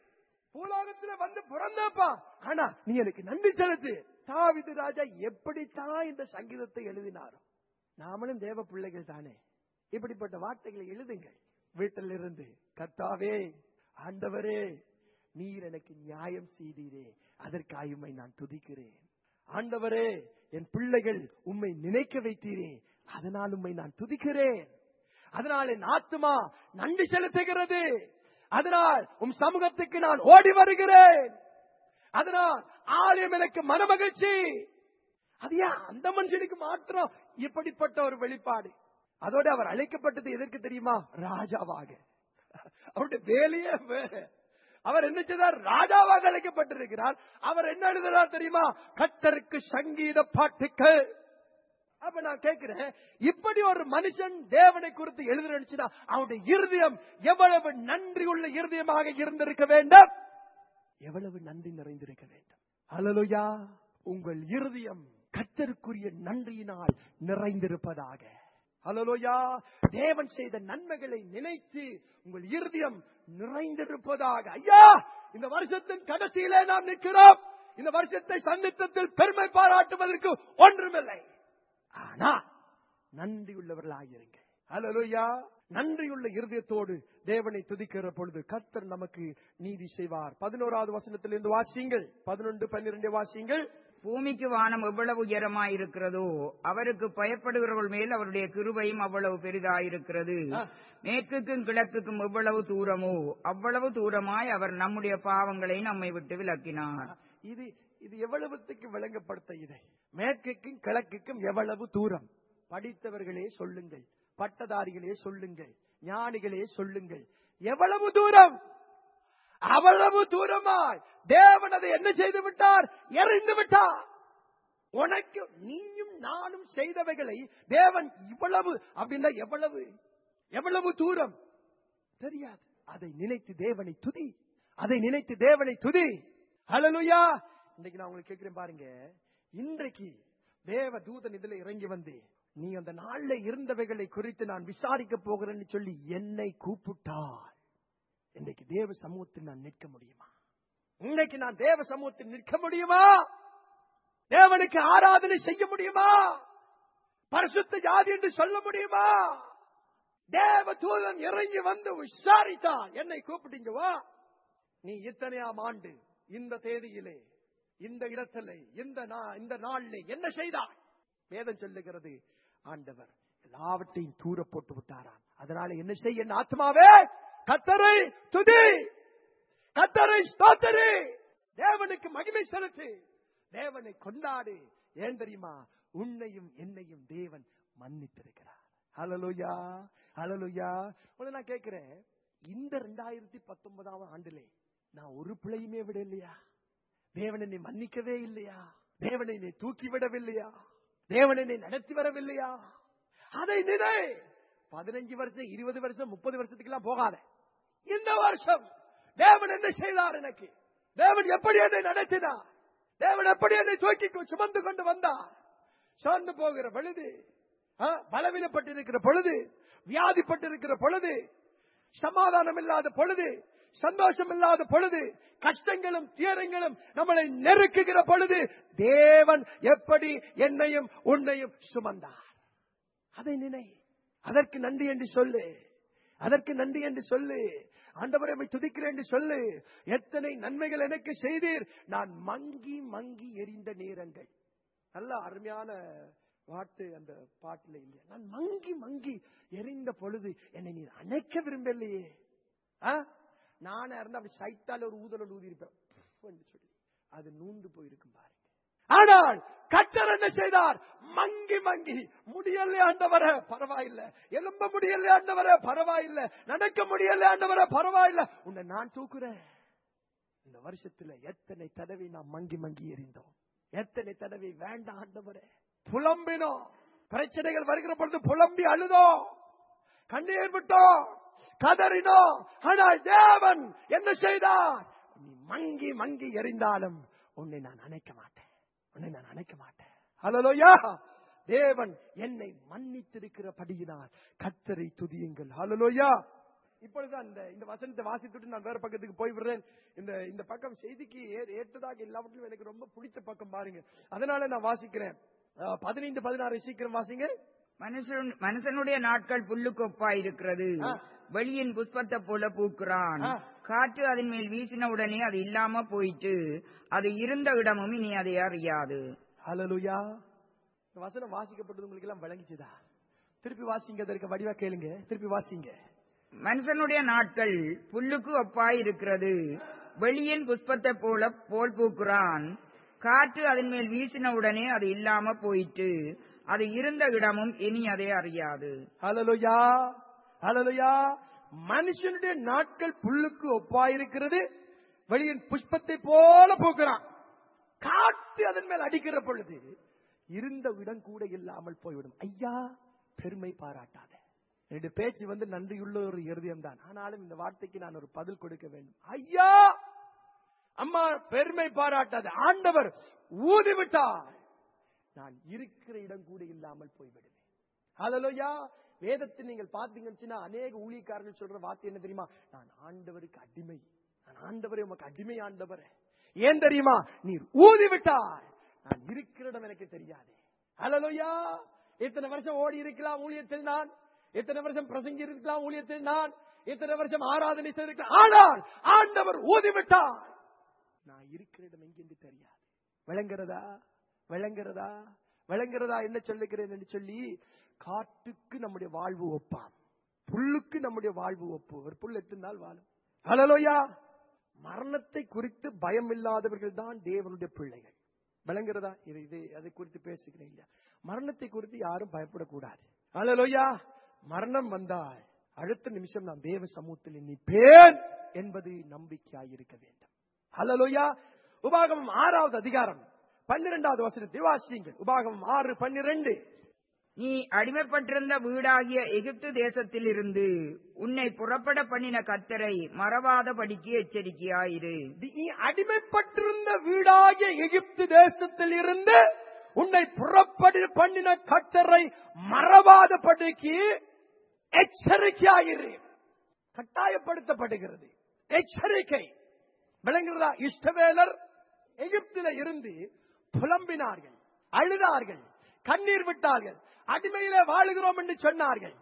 பூலோகத்துல வந்து பிறந்தப்பா ஆனா நீ எனக்கு நன்றி செலுத்து தாவிது ராஜா எப்படித்தான் இந்த சங்கீதத்தை எழுதினாரோ நாமளும் தேவ பிள்ளைகள் தானே இப்படிப்பட்ட வார்த்தைகளை எழுதுங்கள் வீட்டில் இருந்து கர்த்தாவே ஆண்டவரே நீர் எனக்கு நியாயம் செய்தீரே அதற்காக உம்மை நான் துதிக்கிறேன் ஆண்டவரே என் பிள்ளைகள் உம்மை நினைக்க வைத்தீரே அதனால் உம்மை நான் துதிக்கிறேன் அதனால் என் ஆத்துமா நன்றி செலுத்துகிறது அதனால் உம் சமூகத்துக்கு நான் ஓடி வருகிறேன் அதனால் ஆலயம் எனக்கு மனமகிழ்ச்சி அது ஏன் அந்த மனுஷனுக்கு மாத்திரம் இப்படிப்பட்ட ஒரு வெளிப்பாடு அதோட அவர் அழைக்கப்பட்டது எதற்கு தெரியுமா ராஜாவாக அவருடைய வேலையே வேற. அவர் என்ன செய்தார் ராஜாவாக அழைக்கப்பட்டிருக்கிறார் அவர் என்ன எழுதுறார் தெரியுமா கத்தருக்கு சங்கீத பாட்டுக்கள் அப்ப நான் கேட்கிறேன் இப்படி ஒரு மனுஷன் தேவனை குறித்து எழுதுறா அவனுடைய இருதயம் எவ்வளவு நன்றி உள்ள இருதயமாக இருந்திருக்க வேண்டும் எவ்வளவு நன்றி நிறைந்திருக்க வேண்டும் ஹalleluya உங்கள் இருதயம் கத்தருக்குரிய நன்றியினால் நிறைந்திருப்பதாக ஹalleluya தேவன் செய்த நன்மைகளை நினைத்து உங்கள் இருதயம் நிறைந்திருப்பதாக ஐயா இந்த வருஷத்தின் கடைசியிலே நாம் நிற்கிறோம் இந்த வருஷத்தை சந்தித்தத்தில் பெருமை பாராட்டுவதற்கு ஒன்றுமில்லை ஆனா நன்றி உள்ளவர்களாயிருங்க ஹalleluya நன்றியுள்ள இருதயத்தோடு தேவனை துதிக்கிற பொழுது கர்த்தர் நமக்கு நீதி செய்வார் பதினோராவது வசனத்திலிருந்து வாசியுங்கள் பதினொன்று பன்னிரண்டு வாசியுங்கள் பூமிக்கு வானம் எவ்வளவு உயரமாயிருக்கிறதோ அவருக்கு பயப்படுகிறவர்கள் மேல் அவருடைய கிருபையும் அவ்வளவு பெரிதாயிருக்கிறது ஆ. மேற்குக்கும் கிழக்குக்கும் எவ்வளவு தூரமோ அவ்வளவு தூரமாய் அவர் நம்முடைய பாவங்களை நம்மை விட்டு விலக்கினார் இது இது எவ்வளவுத்துக்கு விளங்கப்படுத்த இதை மேற்குக்கும் கிழக்குக்கும் எவ்வளவு தூரம் படித்தவர்களே சொல்லுங்கள் பட்டதாரிகளே சொல்லுங்கள் ஞானிகளே சொல்லுங்கள் எவ்வளவு தூரம் அவ்வளவு தூரமாய் தேவன் அதை என்ன செய்து விட்டார் எறிந்து விட்டார் உனக்கு நீயும் நானும் செய்தவைகளை தேவன் இவ்வளவு அப்படின்னா எவ்வளவு எவ்வளவு தூரம் தெரியாது அதை நினைத்து தேவனை துதி அதை நினைத்து தேவனை துதி ஹalleluya இன்னைக்கு நான் உங்களுக்கு கேட்கிறேன் பாருங்க இன்றைக்கு தேவ தூதன் இதுல இறங்கி வந்து நீ அந்த நாள்ல இருந்தவைகளை குறித்து நான் விசாரிக்க போகிறேன்னு சொல்லி என்னை கூப்பிட்டால் இன்னைக்கு தேவ சமூகத்தில் நான் நிற்க முடியுமா இன்னைக்கு நான் தேவ சமூகத்தில் நிற்க முடியுமா தேவனுக்கு ஆராதனை செய்ய முடியுமா பரிசுத்த ஜாதி என்று சொல்ல முடியுமா தேவ தூதன் இறங்கி வந்து விசாரித்தான் என்னை கூப்பிட்டீங்க வா நீ இத்தனையாம் ஆண்டு இந்த தேதியிலே இந்த இடத்திலே இந்த நா- இந்த நாளிலே என்ன செய்தாய் வேதம் சொல்லுகிறது ஆண்டவர் எல்லாவற்றையும் தூர போட்டு விட்டாராம் அதனால என்ன செய்ய என் ஆத்மாவே கத்தரை துதி கத்தரை ஸ்தோத்தரு தேவனுக்கு மகிமை செலுத்து தேவனை கொண்டாடு ஏன் தெரியுமா உன்னையும் என்னையும் தேவன் மன்னித்திருக்கிறார் ஹalleluya ஹalleluya உன்னை நான் கேட்கிறேன் இந்த ரெண்டாயிரத்தி பத்தொன்பதாம் ஆண்டிலே நான் ஒரு பிள்ளையுமே விட இல்லையா தேவன் என்னை மன்னிக்கவே இல்லையா தேவனை என்னை தூக்கி விடவில்லையா தேவன் என்னை நடத்தி வரவில்லையா அதை நினை பதினஞ்சு வருஷம் இருபது வருஷம் முப்பது வருஷத்துக்கு எல்லாம் போகாத இந்த வருஷம் தேவன் என்ன செய்தார் எனக்கு தேவன் எப்படி என்னை நடத்தினார் தேவன் எப்படி என்னை தூக்கி கொ- சுமந்து கொண்டு வந்தார் சார்ந்து போகிற பொழுது ஆ, பலவீனப்பட்டிருக்கிற பொழுது வியாதிப்பட்டிருக்கிற பொழுது சமாதானம் இல்லாத பொழுது சந்தோஷம் இல்லாத பொழுது கஷ்டங்களும் துயரங்களும் நம்மளை நெருக்குகிற பொழுது தேவன் எப்படி என்னையும் உன்னையும் சுமந்தார் அதை நினை அதற்கு நன்றி என்று சொல்லு அதற்கு நன்றி என்று சொல்லு ஆண்டவரை உம்மை துதிக்கிறேன் என்று சொல்லு எத்தனை நன்மைகள் எனக்கு செய்தீர் நான் மங்கி மங்கி எரிந்த நேரங்கள் நல்ல அருமையான பாட்டு அந்த பாட்டுல இல்லையா நான் மங்கி மங்கி எரிந்த பொழுது என்னை நீர் அணைக்க விரும்பலையே ஆ? நானா இருந்தா அப்படி சைத்தால ஒரு ஊதல் ஊதி இருப்பேன் சொல்லி அது நூந்து போயிருக்கும் பாருங்க ஆனால் கட்டர் என்ன செய்தார் மங்கி மங்கி முடியல ஆண்டவர பரவாயில்ல எலும்ப முடியல ஆண்டவர பரவாயில்ல நடக்க முடியல ஆண்டவர பரவாயில்ல உன்னை நான் தூக்குறேன் இந்த வருஷத்துல எத்தனை தடவை நாம் மங்கி மங்கி எறிந்தோம் எத்தனை தடவை வேண்டாம் ஆண்டவரே புலம்பினோம் பிரச்சனைகள் வருகிற பொழுது புலம்பி அழுதோம் கண்ணீர் விட்டோம் கதறினோம் ஆனால் தேவன் என்ன செய்தார் நீ மங்கி மங்கி எறிந்தாலும் உன்னை நான் அணைக்க மாட்டேன் உன்னை நான் அணைக்க மாட்டேன் ஹalleluya தேவன் என்னை மன்னித்திருக்கிறபடியினால் கத்தரை துதியுங்கள் ஹalleluya இப்பொழுதுதான் இந்த இந்த வசனத்தை வாசித்துட்டு நான் வேற பக்கத்துக்கு போய் விடுறேன் இந்த இந்த பக்கம் செய்திக்கு ஏ- ஏற்றதாக எல்லாவற்றிலும் எனக்கு ரொம்ப பிடிச்ச பக்கம் பாருங்க அதனால நான் வாசிக்கிறேன் அஹ், பதினைந்து பதினாறு சீக்கிரம் வாசிங்க மனுஷன் மனுஷனுடைய நாட்கள் புல்லுக்கு ஒப்பாயிருக்கிறது ஆ. வெளியின் புஷ்பத்தை போல பூக்குறான் ஆ. காற்று அதன் மேல் வீசின உடனே அது இல்லாம போயிட்டு அது இருந்த இடமும் இனி அதை அறியாது ஹalleluya இந்த வசனம் வாசிக்கப்பட்டது உங்களுக்கு எல்லாம் விளங்கிச்சுதா திருப்பி வாசிங்க அதற்கு வடிவா கேளுங்க திருப்பி வாசிங்க மனுஷனுடைய நாட்கள் புல்லுக்கு ஒப்பாயிருக்கிறது வெளியின் புஷ்பத்தை போல போல் பூக்குறான் காற்று அதன் மேல் வீசின உடனே அது இல்லாம போயிட்டு அது இருந்த இடமும் இனி அதை அறியாது ஹalleluya ஹalleluya மனுஷனுடைய நாட்கள் புல்லுக்கு ஒப்பாயிருக்கிறது வெளியின் புஷ்பத்தை போல பூக்கிறான் காற்று அதன் மேல் அடிக்கிற பொழுது இருந்த இடம் கூட இல்லாமல் போய்விடும் ஐயா பெருமை பாராட்டாத என்னுடைய பேச்சு வந்து நன்றியுள்ள ஒரு இருதயம் தான் ஆனாலும் இந்த வார்த்தைக்கு நான் ஒரு பதில் கொடுக்க வேண்டும் ஐயா அம்மா பெருமை பாராட்டாத ஆண்டவர் ஊதிவிட்டார் நான் இருக்கிற இடம் கூட இல்லாமல் போய்விடுவேன் ஹalleluya வேதத்தை நீங்கள் பார்த்தீங்கன்னா அநேக ஊழியக்காரர்கள் சொல்ற வார்த்தை என்ன தெரியுமா நான் ஆண்டவருக்கு அடிமை நான் ஆண்டவரே உமக்கு அடிமை ஆண்டவரே ஏன் தெரியுமா நீர் ஊதி விட்டார் நான் இருக்கிற இடம் எனக்கு தெரியாது ஹalleluya எத்தனை வருஷம் ஓடி இருக்கலாம் ஊழியத்தில் நான் எத்தனை வருஷம் பிரசங்கி இருக்கலாம் ஊழியத்தில் நான் எத்தனை வருஷம் ஆராதனை செய்திருக்கலாம் ஆனால் ஆண்டவர் ஊதி விட்டார் நான் இருக்கிற இடம் எங்கென்று தெரியாது விளங்குறதா விளங்குறதா விளங்குறதா என்ன சொல்லுகிறேன் என்று சொல்லி காட்டுக்கு நம்முடைய வாழ்வு ஒப்பாம் புல்லுக்கு நம்முடைய வாழ்வு ஒப்பு ஒரு புல் எத்தனை நாள் வாழும் ஹalleluya மரணத்தை குறித்து பயம் இல்லாதவர்கள் தான் தேவனுடைய பிள்ளைகள் விளங்குறதா இது இது அதை குறித்து பேசுகிறேன் இல்லையா மரணத்தை குறித்து யாரும் பயப்படக்கூடாது ஹalleluya மரணம் வந்தால் அடுத்த நிமிஷம் நான் தேவ சமூகத்தில் நிற்பேன் என்பது நம்பிக்கையாயிருக்க வேண்டும் ஹalleluya உபாகமம் ஆறாவது அதிகாரம் பன்னிரெண்டாவது வசனத்தை வாசியுங்கள் உபாகமம் ஆறு பன்னிரெண்டு நீ அடிமைப்பட்டிருந்த வீடாகிய எகிப்து தேசத்திலிருந்து உன்னை புறப்பட பண்ணின கத்தரை மறவாதபடிக்கு எச்சரிக்கையாயிரு நீ அடிமைப்பட்டிருந்த வீடாகிய எகிப்து தேசத்தில் இருந்து உன்னை புறப்படி பண்ணின கட்டரை மறவாதபடிக்கு எச்சரிக்கையாயிரு கட்டாயப்படுத்தப்படுகிறது எச்சரிக்கை விளங்குகிறதா இஷ்டவேலர் எகிப்தில இருந்து புலம்பினார்கள் அழுதார்கள் கண்ணீர் விட்டார்கள் அடிமையிலே வாழுகிறோம் என்று சொன்னார்கள்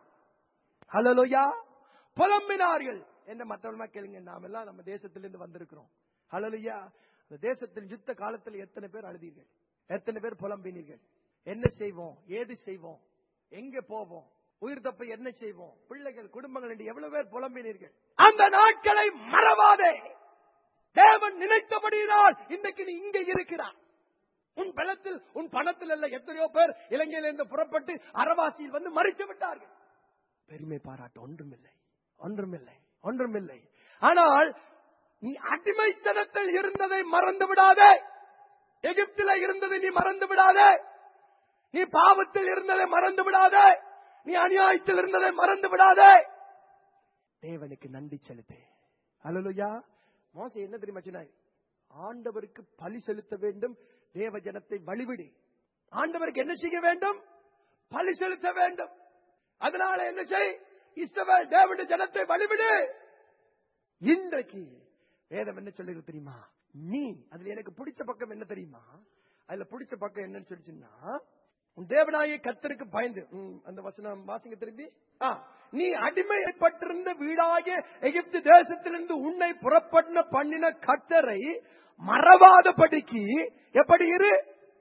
ஹலோயா புலம்பினார்கள் என்ன மற்றவங்க கேளுங்க நாம எல்லாம் நம்ம தேசத்திலிருந்து வந்திருக்கிறோம் ஹலோயா அந்த தேசத்தில் யுத்த காலத்தில் எத்தனை பேர் அழுதீர்கள் எத்தனை பேர் புலம்பினீர்கள் என்ன செய்வோம் ஏது செய்வோம் எங்க போவோம் உயிர் தப்ப என்ன செய்வோம் பிள்ளைகள் குடும்பங்கள் என்று எவ்வளவு பேர் புலம்பினீர்கள் அந்த நாட்களை மறவாதே தேவன் நினைத்தபடியினால் இன்றைக்கு நீ இங்கே இருக்கிறார் உன் பலத்தில் உன் பணத்தில் அல்ல எத்தனையோ பேர் இலங்கையிலிருந்து புறப்பட்டு அரவாசியில் வந்து மறித்து விட்டார்கள் பெருமை பாராட்ட ஒன்றுமில்லை ஒன்றுமில்லை ஒன்றுமில்லை ஆனால் நீ அடிமைத்தனத்தில் இருந்ததை மறந்து விடாதே எகிப்தில இருந்ததை நீ மறந்து விடாதே நீ பாவத்தில் இருந்ததை மறந்து விடாதே நீ அநியாயத்தில் இருந்ததை மறந்து விடாதே தேவனுக்கு நன்றி செலுத்து அல்லலுயா மோச என்ன தெரியுமா சொன்னார்? ஆண்டவருக்கு பலி செலுத்த வேண்டும் தேவ ஜனத்தை வழிவிடு ஆண்டவருக்கு என்ன செய்ய வேண்டும் பலி செலுத்த வேண்டும் அதனால என்ன செய் இஸ்ரவேல் தேவனுடைய ஜனத்தை வழிவிடு இன்றைக்கு வேதம் என்ன சொல்லுகிறது தெரியுமா நீ அதுல எனக்கு பிடிச்ச பக்கம் என்ன தெரியுமா அதுல பிடிச்ச பக்கம் என்னன்னு சொல்லிச்சுன்னா உன் தேவனாய கத்தருக்கு பயந்து ம், அந்த வசனம் வாசிங்க திரும்பி ஆ, நீ அடிமைப்பட்டிருந்த வீடாகிய எகிப்து தேசத்திலிருந்து உன்னை புறப்பட பண்ணின கத்தரை மறவாதபடிக்கு எப்படி இரு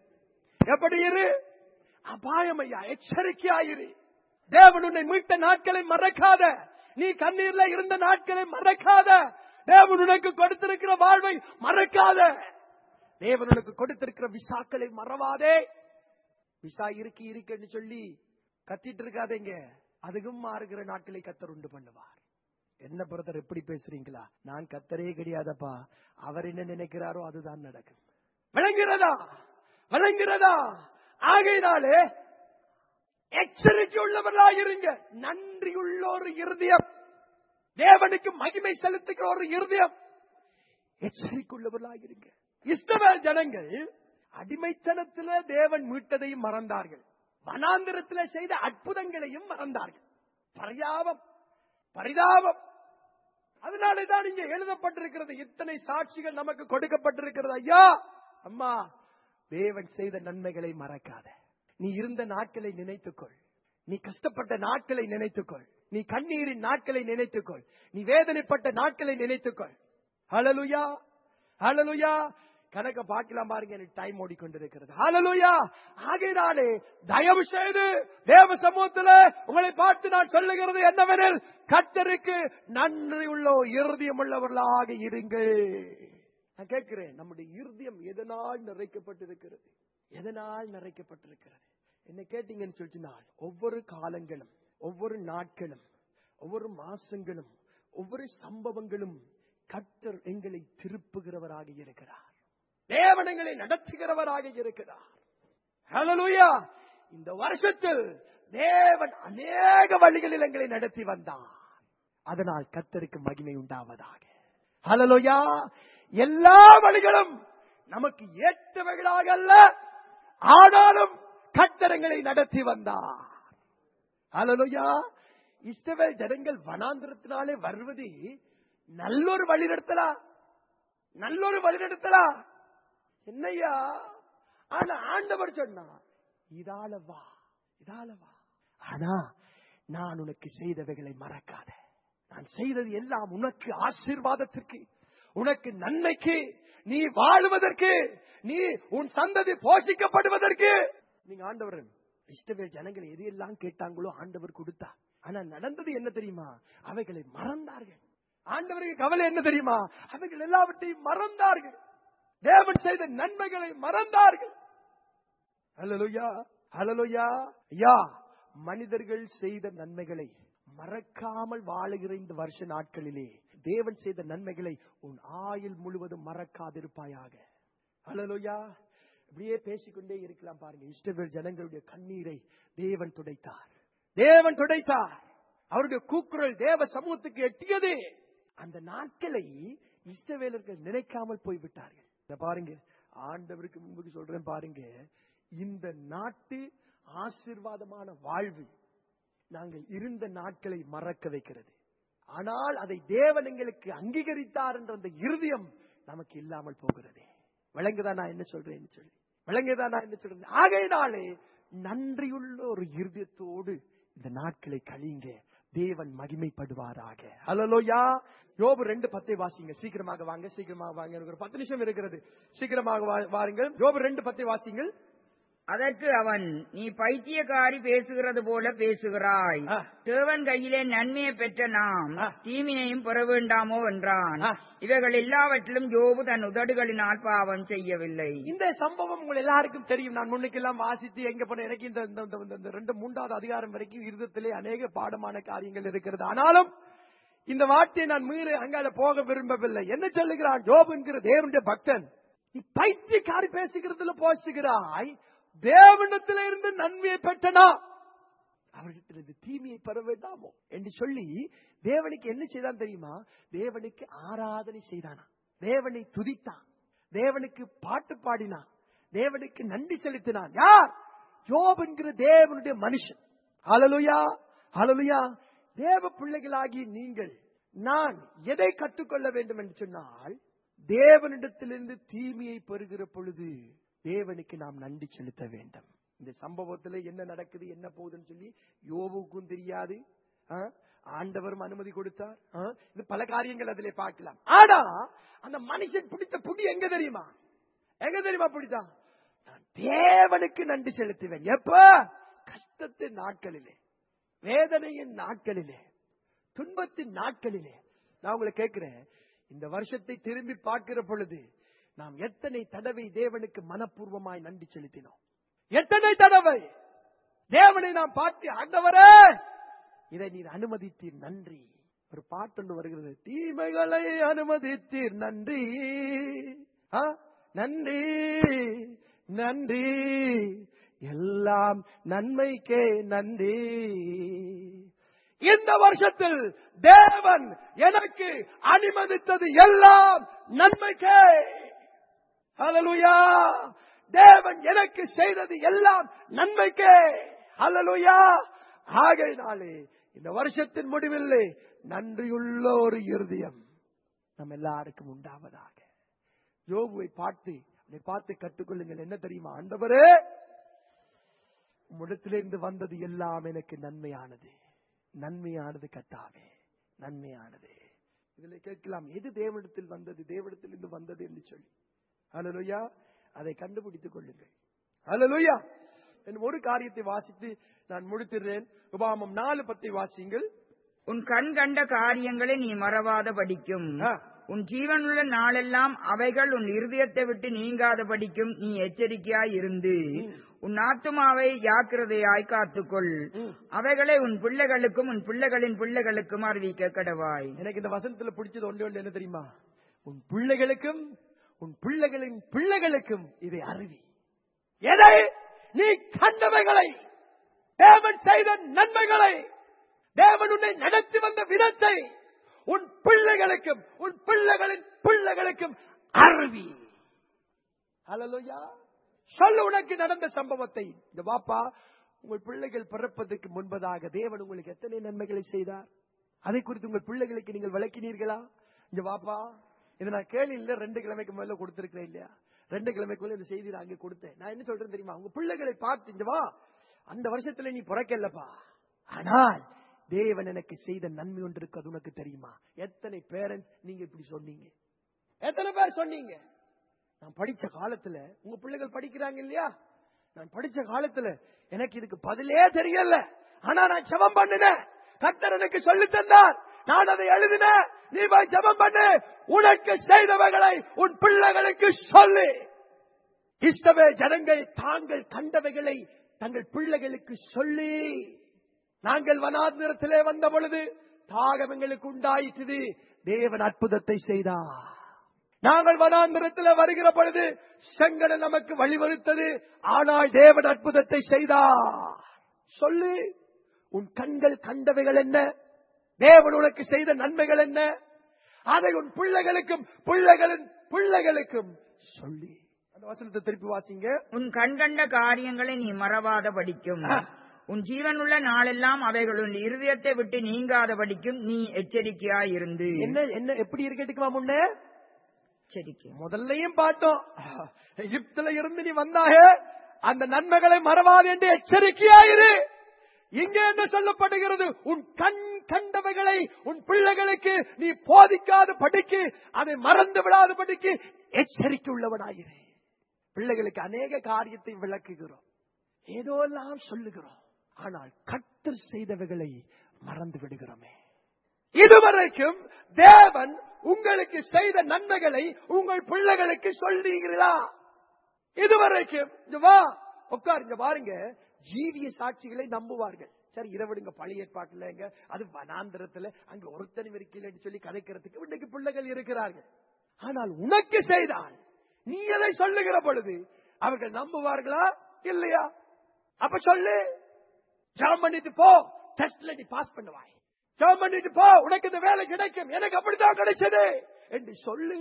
எப்படி இரு அபாயம் ஐயா எச்சரிக்கையாயிரு தேவன் உன்னை மீட்ட நாட்களை மறக்காத நீ கண்ணீர்ல இருந்த நாட்களை மறக்காத தேவன் உனக்கு கொடுத்திருக்கிற வாழ்வை மறக்காத தேவன் உனக்கு கொடுத்திருக்கிற விசாக்களை மறவாதே விசா இருக்கு இருக்குன்னு சொல்லி கத்திட்டு இருக்காதீங்க அதுக்கும் மாறுகிற நாட்களை கத்தர் உண்டு பண்ணுவார் என்ன பிரதர் எப்படி பேசுறீங்களா நான் கத்தரே கிடையாதப்பா அவர் என்ன நினைக்கிறாரோ அதுதான் நடக்கும் விளங்குகிறதா விளங்குகிறதா ஆகையினாலே எச்சரிக்கை உள்ளவர்களாயிருங்க நன்றியுள்ள ஒரு இருதயம் தேவனுக்கு மகிமை செலுத்துகிற ஒரு இருதயம் எச்சரிக்கையுள்ளவர்களாயிருங்க இஸ்ரவேல் ஜனங்கள் அடிமைத்தனத்திலே தேவன் மீட்டதையும் மறந்தார்கள் வனாந்திரத்திலே செய்த அற்புதங்களையும் மறந்தார்கள் பரிதாபம் பரிதாபம் அதனாலே தான் இங்கே எழுதப்பட்டிருக்கிறது இத்தனை சாட்சிகள் நமக்கு கொடுக்கப்பட்டிருக்கிறது ஐயா அம்மா தேவன் செய்த நன்மைகளை மறக்காத நீ இருந்த நாட்களை நினைத்துக்கொள் நீ கஷ்டப்பட்ட நாட்களை நினைத்துக்கொள் நீ கண்ணீரின் நாட்களை நினைத்துக்கொள் நீ வேதனைப்பட்ட நாட்களை நினைத்துக்கொள் ஹalleluya ஹalleluya கணக்க பார்க்கலாம் பாருங்க எனக்கு டைம் ஓடிக்கொண்டிருக்கிறது ஹalleluya ஆகையினாலே தயவு செய்து தேவ சமூகத்தில் உங்களை பார்த்து நான் சொல்லுகிறது என்னவெனில் கர்த்தருக்கு நன்றி உள்ள இருதயம் உள்ளவர்களாக இருங்கள் நான் கேட்கிறேன் நம்முடைய இருதயம் எதனால் நிறைக்கப்பட்டிருக்கிறது எதனால் நிறைக்கப்பட்டிருக்கிறது என்ன கேட்டீங்கன்னு சொல்லினால் ஒவ்வொரு காலங்களும் ஒவ்வொரு நாட்களும் ஒவ்வொரு மாசங்களும் ஒவ்வொரு சம்பவங்களும் கர்த்தர் எங்களை திருப்புகிறவராக இருக்கிறார் தேவன் எங்களை நடத்துகிறவராக இருக்கிறார் ஹalleluya இந்த வருஷத்தில் தேவன் அநேக வழிகளில் எங்களை நடத்தி வந்தார் அதனால் கர்த்தருக்கு மகிமை உண்டாவதாக ஹalleluya எல்லா வழிகளும் நமக்கு ஏற்றவைகளாக அல்ல ஆனாலும் கட்டரங்களை நடத்தி வந்தார் ஹalleluya இஸ்ரவேல் ஜனங்கள் வனாந்திரத்தினாலே வருவது நல்லொரு வழிநடத்தலா நல்லொரு வழிநடத்தலா என்னையா ஆனா ஆண்டவர் சொன்னா இதால வா இதால வா ஆனா நான் உனக்கு செய்தவைகளை மறக்காத நான் செய்தது எல்லாம் உனக்கு ஆசீர்வாதத்திற்கு உனக்கு நன்மைக்கு நீ வாழுவதற்கு நீ உன் சந்ததி போஷிக்கப்படுவதற்கு நீங்க ஆண்டவர் இஷ்டவேல் ஜனங்கள் எது எல்லாம் கேட்டாங்களோ ஆண்டவர் கொடுத்தார் ஆனா நடந்தது என்ன தெரியுமா அவைகளை மறந்தார்கள் ஆண்டவருக்கு கவலை என்ன தெரியுமா அவைகள் எல்லாவற்றையும் மறந்தார்கள் தேவன் செய்த நன்மைகளை மறந்தார்கள் ஹalleluya ஹalleluya யா மனிதர்கள் செய்த நன்மைகளை மறக்காமல் வாழுகிற இந்த வருஷ நாட்களிலே தேவன் செய்த நன்மைகளை உன் ஆயுள் முழுவதும் மறக்காதிருப்பாயாக ஹalleluya இப்படியே பேசிக்கொண்டே இருக்கலாம் பாருங்க இஸ்ரவேல் ஜனங்களுடைய கண்ணீரை தேவன் துடைத்தார் தேவன் துடைத்தார் அவருடைய கூக்குரல் தேவ சமூகத்துக்கு எட்டியது அந்த நாட்களை இஸ்ரவேலர்கள் நினைக்காமல் போய்விட்டார்கள் இத பாருங்க ஆண்டவருக்கு முன்புக்கு சொல்றேன் பாருங்க இந்த நாட்டு ஆசீர்வாதமான வாழ்வு நாங்கள் இருந்த நாட்களை மறக்க வைக்கிறது ஆனால் அதை தேவன் எங்களுக்கு அங்கீகரித்தார் என்ற அந்த இருதயம் நமக்கு இல்லாமல் போகிறது விளங்குதா நான் என்ன சொல்றேன்னு சொல்லி விளங்குதா நான் என்ன சொல்றேன் ஆகையினாலே நன்றியுள்ள ஒரு இருதயத்தோடு இந்த நாட்களை கழிங்க தேவன் மகிமைப்படுவாராக ஹலலோயா யோபு ரெண்டு பத்தை வாசிங்க சீக்கிரமாக வாங்க சீக்கிரமாக வாங்க எனக்கு ஒரு பத்து நிமிஷம் இருக்கிறது சீக்கிரமாக வா- வாருங்கள் யோபு ரெண்டு பத்தை வாசிங்கள் அதற்கு அவன் நீ பைத்தியக்காரி பேசுகிறது போல பேசுகிறாய் ஆ. தேவன் கையிலே நன்மையை பெற்ற நாம் ஆ. தீமினையும் பெற வேண்டாமோ என்றான் ஆ. இவைகள் எல்லாவற்றிலும் யோபு தன் உதடுகளினால் பாவம் செய்யவில்லை இந்த சம்பவம் உங்கள் எல்லாருக்கும் தெரியும் நான் முன்னுக்கெல்லாம் வாசித்து எங்க போன எனக்கு இந்த இந்த- இந்த- இந்த- இந்த ரெண்டு மூன்றாவது அதிகாரம் வரைக்கும் இருதத்திலே அநேக பாடமான காரியங்கள் இருக்கிறது ஆனாலும் இந்த வார்த்தையை நான் மீறி அங்கால போக விரும்பவில்லை என்ன சொல்லுகிறான் ஜோப் என்கிற தேவனுடைய பக்தன் நீ பைத்தியக்காரி பேசுகிறதுல போசுகிறாய் தேவனிடத்தில இருந்து நன்மையை பெற்றனா அவரிடத்திலிருந்து தீமையை பெற வேண்டாமோ என்று சொல்லி தேவனுக்கு என்ன செய்தான் தெரியுமா தேவனுக்கு ஆராதனை செய்தானா தேவனை துதித்தான் தேவனுக்கு பாட்டு பாடினான் தேவனுக்கு நன்றி செலுத்தினான் யார் யோப் என்கிற தேவனுடைய மனுஷன் ஹalleluya ஹalleluya தேவ பிள்ளைகளாகி நீங்கள் நான் எதை கற்றுக்கொள்ள வேண்டும் என்று சொன்னால் தேவனிடத்திலிருந்து தீமையை பெறுகிற பொழுது தேவனுக்கு நாம் நன்றி செலுத்த வேண்டும் இந்த சம்பவத்துல என்ன நடக்குது என்ன போகுதுன்னு சொல்லி யோபுக்கும் தெரியாது ஆ? ஆண்டவரும் அனுமதி கொடுத்தார் ஆ? இது பல காரியங்கள் அதிலே பார்க்கலாம் ஆனா அந்த மனுஷன் பிடித்த புடி எங்க தெரியுமா எங்க தெரியுமா பிடித்தான் நான் தேவனுக்கு நன்றி செலுத்துவேன் எப்ப கஷ்டத்தின் நாட்களிலே வேதனையின் நாட்களிலே துன்பத்தின் நாட்களிலே நான் உங்களை கேட்கிறேன் இந்த வருஷத்தை திரும்பி பார்க்கிற பொழுது நாம் எத்தனை தடவை தேவனுக்கு மனப்பூர்வமாய் நன்றி செலுத்தினோம் எத்தனை தடவை தேவனை நாம் பார்த்து ஆண்டவரே இதை நீர் அனுமதித்தீர் நன்றி ஒரு பாட்டு வருகிறது தீமைகளை அனுமதித்தீர் நன்றி ஆ? நன்றி நன்றி எல்லாம் நன்மைக்கே நன்றி இந்த வருஷத்தில் தேவன் எனக்கு அனுமதித்தது எல்லாம் நன்மைக்கே ஹalleluya தேவன் எனக்கு செய்தது எல்லாம் நன்மைக்கே ஹalleluya ஆகையினாலே இந்த வருஷத்தின் முடிவில் நன்றியுள்ள ஒரு இருதயம் நம்ம எல்லாருக்கும் உண்டாவதாக யோபுவை பார்த்து அதை பார்த்து கற்றுக்கொள்ளுங்கள் என்ன தெரியுமா ஆண்டவரே உம்மிடத்திலிருந்து வந்தது எல்லாம் எனக்கு நன்மையானது நன்மையானது கத்தாவே நன்மையானது இதுல கேட்கலாம் எது தேவனிடத்தில் வந்தது தேவனிடத்திலிருந்து வந்தது என்று சொல்லி ஹalleluya அதை கண்டுபிடித்துக் கொள்ளுங்கள் ஹalleluya என் ஒரு காரியத்தை வாசித்து நான் முடித்திடுறேன் உபாமம் நாலு பத்தை வாசிங்கள் உன் கண் கண்ட காரியங்களை நீ மறவாத படிக்கும் ஆ. உன் ஜீவனுள்ள நாளெல்லாம் அவைகள் உன் இருதயத்தை விட்டு நீங்காத படிக்கும் நீ எச்சரிக்கையாய் இருந்து உன் ஆத்துமாவை ஜாக்கிரதையாய் காத்துக்கொள் ம். அவைகளை உன் பிள்ளைகளுக்கும் உன் பிள்ளைகளின் பிள்ளைகளுக்கும் அறிவிக்க கடவாய் எனக்கு இந்த வசனத்துல பிடிச்சது ஒன்று ஒன்று என்ன தெரியுமா உன் பிள்ளைகளுக்கும் உன் பிள்ளைகளின் பிள்ளைகளுக்கும் இதை அறிவி எதை நீ கண்டவைகளை தேவன் செய்த நன்மைகளை தேவன் உன்னை நடத்தி வந்த விதத்தை உன் பிள்ளைகளுக்கும் உன் பிள்ளைகளின் பிள்ளைகளுக்கும் அறிவி ஹalleluya சொல்லு உனக்கு நடந்த சம்பவத்தை இந்த வாப்பா உங்கள் பிள்ளைகள் பிறப்பதற்கு முன்பதாக தேவன் உங்களுக்கு எத்தனை நன்மைகளை செய்தார் அதை குறித்து உங்கள் பிள்ளைகளுக்கு நீங்கள் விளக்கினீர்களா இங்க வாப்பா இதை நான் கேள்வியில ரெண்டு கிழமைக்கு மேல கொடுத்திருக்கிறேன் இல்லையா ரெண்டு கிழமைக்கு மேல இந்த செய்தி நான் அங்கே கொடுத்தேன் நான் என்ன சொல்றேன் தெரியுமா உங்க பிள்ளைகளை பார்த்து இங்க வா அந்த வருஷத்துல நீ பிறக்கல்லப்பா ஆனால் தேவன் எனக்கு செய்த நன்மை ஒன்று இருக்கு அது உனக்கு தெரியுமா எத்தனை பேரண்ட்ஸ் நீங்க இப்படி சொன்னீங்க எத்தனை பேர் சொன்னீங்க நான் படிச்ச காலத்துல உங்க பிள்ளைகள் படிக்கிறாங்க இல்லையா நான் படிச்ச காலத்துல எனக்கு இதுக்கு பதிலே தெரியல ஆனா நான் ஜெபம் பண்ணினேன் கர்த்தர் எனக்கு சொல்லி தந்தார் நான் அதை எழுதினேன் நீ போய் ஜெபம் பண்ணு உனக்கு செய்தவைகளை உன் பிள்ளைகளுக்கு சொல்லு இஷ்டவே ஜனங்கள் தாங்கள் கண்டவைகளை தங்கள் பிள்ளைகளுக்கு சொல்லி நாங்கள் வனாந்திரத்திலே வந்த பொழுது தாகம் எங்களுக்கு உண்டாயிற்று தேவன் அற்புதத்தை செய்தார் நாங்கள் வனாந்திரத்தில் வருகிற பொழுது செங்கடல் நமக்கு வழிவகுத்தது ஆனால் தேவன் அற்புதத்தை செய்தார் சொல்லு உன் கண்கள் கண்டவைகள் என்ன தேவன் உனக்கு செய்த நன்மைகள் என்ன அதை உன் பிள்ளைகளுக்கும் பிள்ளைகளின் பிள்ளைகளுக்கும் சொல்லி அந்த வசனத்தை திருப்பி வாசிங்க உன் கண் கண்ட காரியங்களை நீ மறவாத படிக்கும் ஆ. உன் ஜீவனுள்ள நாளெல்லாம் அவைகள் உன் இருதயத்தை விட்டு நீங்காத படிக்கும் நீ எச்சரிக்கையாய் இருந்து என்ன என்ன எப்படி இருக்கட்டுக்குமா முன்னே எச்சரிக்கை முதல்லையும் பார்த்தோம் எகிப்துல இருந்து நீ வந்தாயே அந்த நன்மைகளை மறவாது என்று எச்சரிக்கையாயிரு இங்கே என்ன சொல்லப்படுகிறது உன் கண் கண்டவைகளை உன் பிள்ளைகளுக்கு நீ போதிக்காத படிக்கு அதை மறந்து விடாத படிக்கு எச்சரிக்கை உள்ளவனாயிரு பிள்ளைகளுக்கு அநேக காரியத்தை விளக்குகிறோம் ஏதோ எல்லாம் சொல்லுகிறோம் ஆனால் கத்தர் செய்தவைகளை மறந்து விடுகிறோமே இதுவரைக்கும் தேவன் உங்களுக்கு செய்த நன்மைகளை உங்கள் பிள்ளைகளுக்கு சொல்லுகிறீர்களா இதுவரைக்கும் இங்க வா உட்காருங்க பாருங்க ஜீவிய சாட்சிகளை நம்புவார்கள் சரி இரவிடுங்க பழைய ஏற்பாட்டுல எங்க அது வனாந்திரத்துல அங்க ஒருத்தனும் இருக்கலன்னு சொல்லி கதைக்கிறதுக்கு இன்னைக்கு பிள்ளைகள் இருக்கிறார்கள் ஆனால் உனக்கு செய்தால் நீ எதை சொல்லுகிற பொழுது அவர்கள் நம்புவார்களா இல்லையா அப்ப சொல்லு ஜாம் பண்ணிட்டு போ டெஸ்ட்ல நீ பாஸ் பண்ணுவாய் ஜாம் பண்ணிட்டு போ உனக்கு இந்த வேலை கிடைக்கும் எனக்கு அப்படித்தான் கிடைச்சது என்று சொல்லு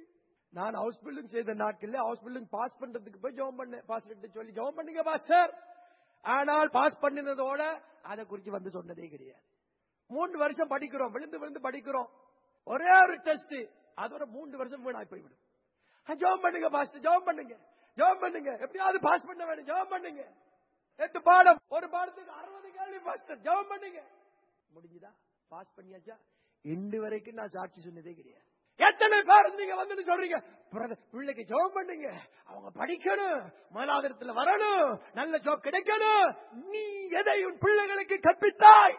நான் ஹவுஸ் பில்டிங் செய்த நாட்கள்ல ஹவுஸ் பில்டிங் பாஸ் பண்றதுக்கு போய் ஜாம் பண்ணேன் பாஸ்டர் சொல்லி ஜாம் பண்ணுங்க பாஸ்டர் ஆனால் பாஸ் பண்ணினதோட அதை குறித்து வந்து சொன்னதே கிடையாது மூன்று வருஷம் படிக்கிறோம் விழுந்து விழுந்து படிக்கிறோம் ஒரே ஒரு டெஸ்ட் அதோட மூன்று வருஷம் வீணாய் போய்விடும் ஜாம் பண்ணுங்க பாஸ்டர் ஜாம் பண்ணுங்க ஜாம் பண்ணுங்க எப்படியாவது பாஸ் பண்ண வேணும் ஜாம் பண்ணுங்க எட்டு பாடம் ஒரு பாடத்துக்கு அறுபது கேள்வி பாஸ்டர் ஜாம் பண்ணுங்க முடிஞ்சுதா பாஸ் பண்ணியாச்சா இன்று வரைக்கும் நான் சாட்சி சொன்னதே கிடையாது எத்தனை பேர் நீங்க வந்து சொல்றீங்க brother, பிள்ளைக்கு ஜெபம் பண்ணுங்க அவங்க படிக்கணும் முதலாதாரத்துல வரணும் நல்ல ஜாப் கிடைக்கணும் நீ எதை உன் பிள்ளைகளுக்கு கற்பித்தாய்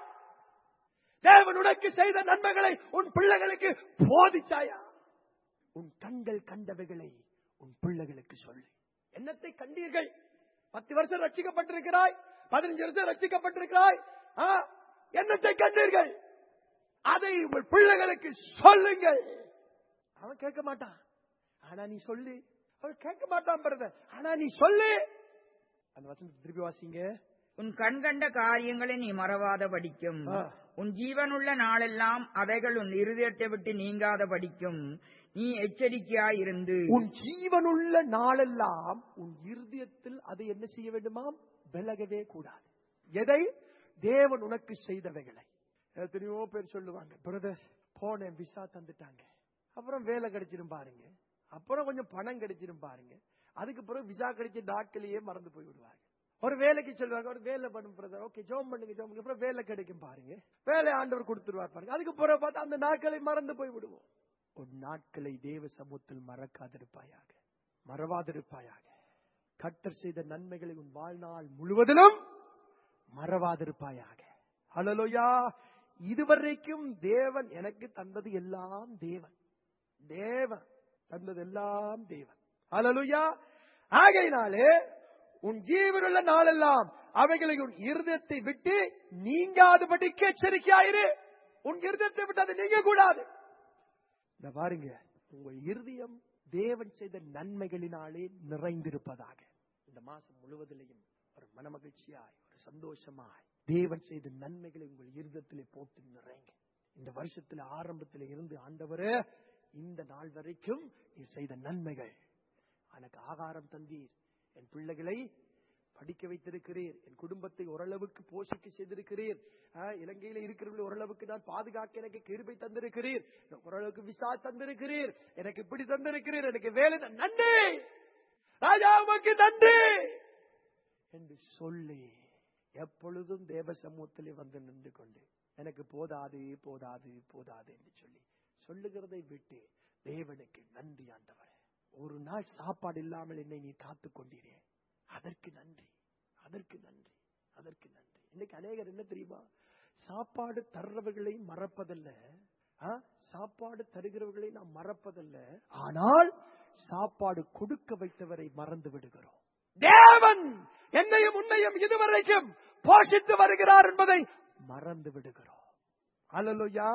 தேவன் உனக்கு செய்த நன்மைகளை உன் பிள்ளைகளுக்கு போதிச்சாயா உன் கண்கள் கண்டவைகளை உன் பிள்ளைகளுக்கு சொல்லு என்னத்தை கண்டீர்கள் பத்து வருஷம் ரட்சிக்கப்பட்டிருக்கிறாய் பதினஞ்சு வருஷம் ரட்சிக்கப்பட்டிருக்கிறாய் ஆ, என்னத்தை கண்டீர்கள் அதை உங்கள் பிள்ளைகளுக்கு சொல்லுங்கள் அவன் கேட்க மாட்டான் ஆனா நீ சொல்லு அவன் கேட்க மாட்டான் பிரதர் ஆனா நீ சொல்லு அந்த வசனத்தை திருப்பி வாசிங்க உன் கண் கண்ட காரியங்களை நீ மறவாத படிக்கும் ஆ. உன் ஜீவனுள்ள நாளெல்லாம் அவைகள் உன் இருதயத்தை விட்டு நீங்காத படிக்கும் நீ எச்சரிக்கையாய் இருந்து உன் ஜீவனுள்ள நாளெல்லாம் உன் இருதயத்தில் அதை என்ன செய்ய வேண்டுமாம் விலகவே கூடாது எதை தேவன் உனக்கு செய்தவைகளை எத்தனையோ பேர் சொல்லுவாங்க பிரதர் போனேன் விசா தந்துட்டாங்க அப்புறம் வேலை கிடைச்சிரும் பாருங்க அப்புறம் கொஞ்சம் பணம் கிடைச்சிரும் பாருங்க அதுக்கு பிறகு விசா கிடைச்ச நாட்களையே மறந்து போய் விடுவாங்க ஒரு வேலைக்கு சொல்லுவாங்க ஒரு வேலை பண்ணும் பிரதர் ஓகே ஜோம் பண்ணுங்க ஜோம் பண்ணுங்க அப்புறம் வேலை கிடைக்கும் பாருங்க வேலை ஆண்டவர் கொடுத்துருவார் பாருங்க அதுக்கு பிறகு பார்த்தா அந்த நாட்களை மறந்து போய் விடுவோம் ஒரு நாட்களை தேவ சமூகத்தில் மறக்காதிருப்பாயாக மறவாதிருப்பாயாக கர்த்தர் செய்த நன்மைகளை உன் வாழ்நாள் முழுவதிலும் மறவாதிருப்பாயாக ஹalleluya இதுவரைக்கும் தேவன் எனக்கு தந்தது எல்லாம் தேவன் தேவன் தந்தது எல்லாம் தேவன் ஹalleluya ஆகையினாலே உன் ஜீவனுள்ள நாளெல்லாம் அவைகளை உன் இருதயத்தை விட்டு நீங்காதபடிக்கு எச்சரிக்கையாயிரு உன் இருதயத்தை விட்டு அது நீங்க கூடாது இந்த பாருங்க உங்கள் இருதயம் தேவன் செய்த நன்மைகளினாலே நிறைந்திருப்பதாக இந்த மாசம் முழுவதிலையும் ஒரு மனமகிழ்ச்சியாய் ஒரு சந்தோஷமாய் தேவன் செய்த நன்மைகளை உங்கள் இருதயத்திலே போட்டு நிறைங்க இந்த வருஷத்துல ஆரம்பத்தில் இருந்து ஆண்டவரே இந்த நாள் வரைக்கும் நீ செய்த நன்மைகள் எனக்கு ஆகாரம் தந்தீர் என் பிள்ளைகளை படிக்க வைத்திருக்கிறீர் என் குடும்பத்தை ஓரளவுக்கு போஷிக்க செய்திருக்கிறீர் ஆஹ், இலங்கையில இருக்கிறவர்கள் ஓரளவுக்கு நான் பாதுகாக்க எனக்கு கிருபை தந்திருக்கிறீர் எனக்கு ஓரளவுக்கு விசா தந்திருக்கிறீர் எனக்கு இப்படி தந்திருக்கிறீர் எனக்கு வேலை த- நன்றி ராஜா உமக்கு நன்றி என்று சொல்லி எப்பொழுதும் தேவ சமூகத்திலே வந்து நின்று கொண்டு எனக்கு போதாது போதாது போதாது என்று சொல்லி சொல்லுகிறதை விட்டு தேவனுக்கு நன்றி ஆண்டவரே ஒரு நாள் சாப்பாடு இல்லாமல் என்னை நீ காத்துக் கொண்டீரே அதற்கு நன்றி அதற்கு நன்றி அதற்கு நன்றி இன்னைக்கு அநேகர் என்ன தெரியுமா சாப்பாடு தர்றவர்களை மறப்பதல்ல ஆ? சாப்பாடு தருகிறவர்களை நாம் மறப்பதல்ல ஆனால் சாப்பாடு கொடுக்க வைத்தவரை மறந்து விடுகிறோம் தேவன் என்னையும் உன்னையும் இதுவரைக்கும் போஷித்து வருகிறார் என்பதை மறந்து விடுகிறோம் அல்லலுயா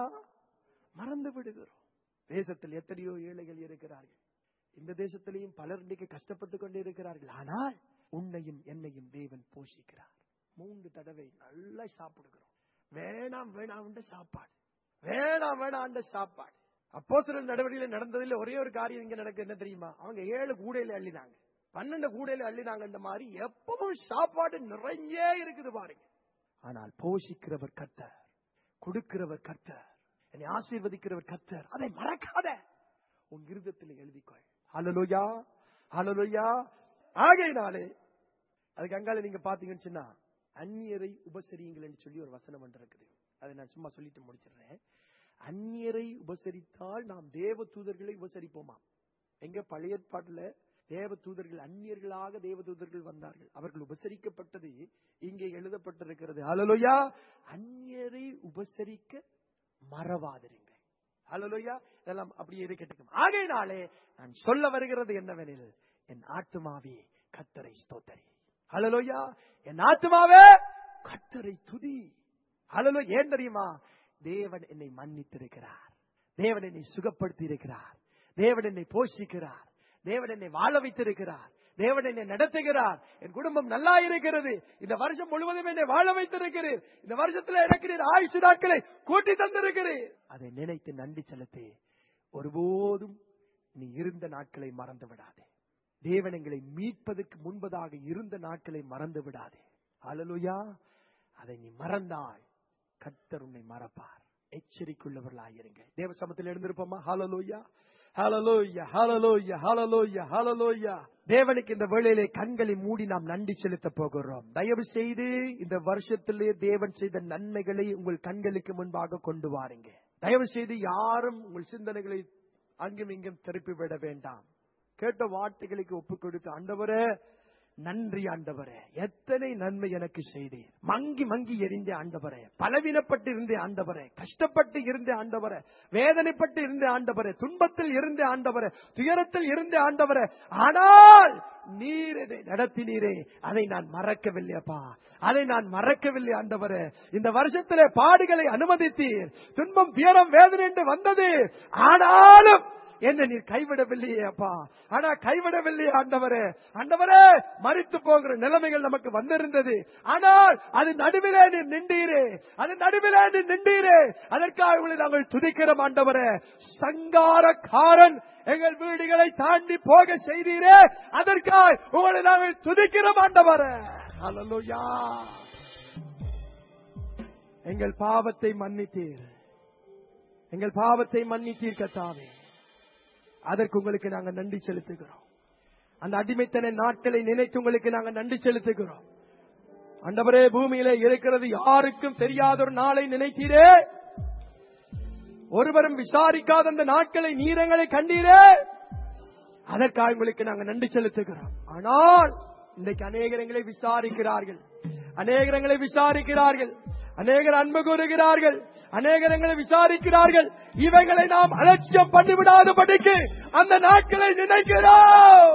மறந்து விடுகிறோம் தேசத்தில் எத்தனையோ ஏழைகள் இருக்கிறார்கள் இந்த தேசத்திலேயும் பலர் இன்னைக்கு கஷ்டப்பட்டு கொண்டு இருக்கிறார்கள் ஆனால் உன்னையும் என்னையும் தேவன் போஷிக்கிறார் மூன்று தடவை நல்லா சாப்பிடுகிறோம் வேணாம் வேணாம் சாப்பாடு வேணாம் வேணாம் சாப்பாடு அப்போ சில நடவடிக்கையில் நடந்ததில் ஒரே ஒரு காரியம் இங்க நடக்கு என்ன தெரியுமா அவங்க ஏழு கூடையில அள்ளினாங்க பன்னெண்டு கூடையில அள்ளினாங்க இந்த மாதிரி எப்பவும் சாப்பாடு நிறைய இருக்குது பாருங்க ஆனால் போஷிக்கிறவர் கர்த்தர் கொடுக்கிறவர் கர்த்தர் என்னை ஆசீர்வதிக்கிறவர் கர்த்தர் அதை மறக்காத உன் இருதத்தில் எழுதிக்கொள் ஹalleluya ஹalleluya ஆகையினாலே அதுக்கு அங்கால நீங்க பாத்தீங்கன்னு சொன்னா அந்நியரை உபசரியுங்கள் என்று சொல்லி ஒரு வசனம் ஒன்று இருக்குது அதை நான் சும்மா சொல்லிட்டு முடிச்சிடுறேன் அந்நியரை உபசரித்தால் நாம் தேவ தூதர்களை உபசரிப்போமா எங்க பழைய ஏற்பாட்டுல தேவ தூதர்கள் அந்நியர்களாக தேவ தூதர்கள் வந்தார்கள் அவர்கள் உபசரிக்கப்பட்டது இங்கே எழுதப்பட்டிருக்கிறது ஹalleluya அந்நியரை உபசரிக்க மறவாதிருங்கள் ஹalleluya இதெல்லாம் அப்படியே இருக்கட்டும் ஆகையினாலே நான் சொல்ல வருகிறது என்னவெனில் என் ஆத்துமாவே கத்தரை ஸ்தோத்தரி ஹalleluya என் ஆத்துமாவே கத்தரை துதி ஹalleluya ஏன் தெரியுமா தேவன் என்னை மன்னித்திருக்கிறார் தேவன் என்னை சுகப்படுத்தி இருக்கிறார் தேவன் என்னை போஷிக்கிறார் தேவன் என்னை வாழ வைத்திருக்கிறார் தேவன் என்னை நடத்துகிறார் என் குடும்பம் நல்லா இருக்கிறது இந்த வருஷம் முழுவதும் என்னை வாழ வைத்திருக்கிறீர் இந்த வருஷத்துல எனக்கு நீர் ஆயுசு நாட்களை கூட்டி தந்திருக்கிறீர் அதை நினைத்து நன்றி செலுத்தி ஒருபோதும் நீ இருந்த நாட்களை மறந்து விடாதே தேவன் எங்களை மீட்பதற்கு முன்பதாக இருந்த நாட்களை மறந்து விடாதே அலலுயா அதை நீ மறந்தால் கர்த்தர் உன்னை மறப்பார் எச்சரிக்கையுள்ளவர்களாயிருங்க தேவ சமத்தில் எழுந்திருப்போமா ஹalleluya ஹalleluya ஹalleluya ஹalleluya ஹalleluya தேவனுக்கு இந்த வேளையிலே கண்களை மூடி நாம் நன்றி செலுத்த போகிறோம் தயவு செய்து இந்த வருஷத்திலே தேவன் செய்த நன்மைகளை உங்கள் கண்களுக்கு முன்பாக கொண்டு வாருங்க தயவு செய்து யாரும் உங்கள் சிந்தனைகளை அங்கும் இங்கும் திருப்பி விட வேண்டாம் கேட்ட வார்த்தைகளுக்கு ஒப்புக் கொடுத்து ஆண்டவரே நன்றி ஆண்டவரே எத்தனை நன்மை எனக்கு செய்தீர் மங்கி மங்கி எரிந்த ஆண்டவரே பலவீனப்பட்டு இருந்த ஆண்டவரே கஷ்டப்பட்டு இருந்த ஆண்டவரே வேதனைப்பட்டு இருந்த ஆண்டவரே துன்பத்தில் இருந்த ஆண்டவரே துயரத்தில் இருந்த ஆண்டவரே ஆனால் நீர் இதை நடத்தினீரே அதை நான் மறக்கவில்லையப்பா அதை நான் மறக்கவில்லை ஆண்டவரே இந்த வருஷத்திலே பாடுகளை அனுமதித்தீர் துன்பம் துயரம் வேதனை என்று வந்தது ஆனாலும் என்ன நீர் கைவிடவில்லையே அப்பா ஆனா கைவிடவில்லையே ஆண்டவரே ஆண்டவரே மறித்து போகிற நிலைமைகள் நமக்கு வந்திருந்தது ஆனால் அது நடுவிலே நீர் நின்றீரே அது நடுவிலே நீர் நின்றீரே அதற்காக உங்களை நாங்கள் துதிக்கிறோம் ஆண்டவரே சங்காரக்காரன் எங்கள் வீடுகளை தாண்டி போக செய்தீரே அதற்காக உங்களை நாங்கள் துதிக்கிறோம் ஆண்டவரே ஹalleluya எங்கள் பாவத்தை மன்னித்தீர் எங்கள் பாவத்தை மன்னித்தீர் கத்தாவே அதற்கு உங்களுக்கு நாங்கள் நன்றி செலுத்துகிறோம் அந்த அடிமைத்தன நாட்களை நினைத்து உங்களுக்கு நாங்கள் நன்றி செலுத்துகிறோம் அண்டவரே பூமியிலே இருக்கிறது யாருக்கும் தெரியாத ஒரு நாளை நினைத்தீரே ஒருவரும் விசாரிக்காத அந்த நாட்களை நீரங்களை கண்டீரே அதற்காக உங்களுக்கு நாங்கள் நன்றி செலுத்துகிறோம் ஆனால் இன்றைக்கு அநேகர் எங்களை விசாரிக்கிறார்கள் அநேகர் எங்களை விசாரிக்கிறார்கள் அநேகர் அன்பு கூறுகிறார்கள் அநேகர் எங்களை விசாரிக்கிறார்கள் இவைகளை நாம் அலட்சியம் பண்ணிவிடாதபடிக்கு அந்த நாட்களை நினைக்கிறோம்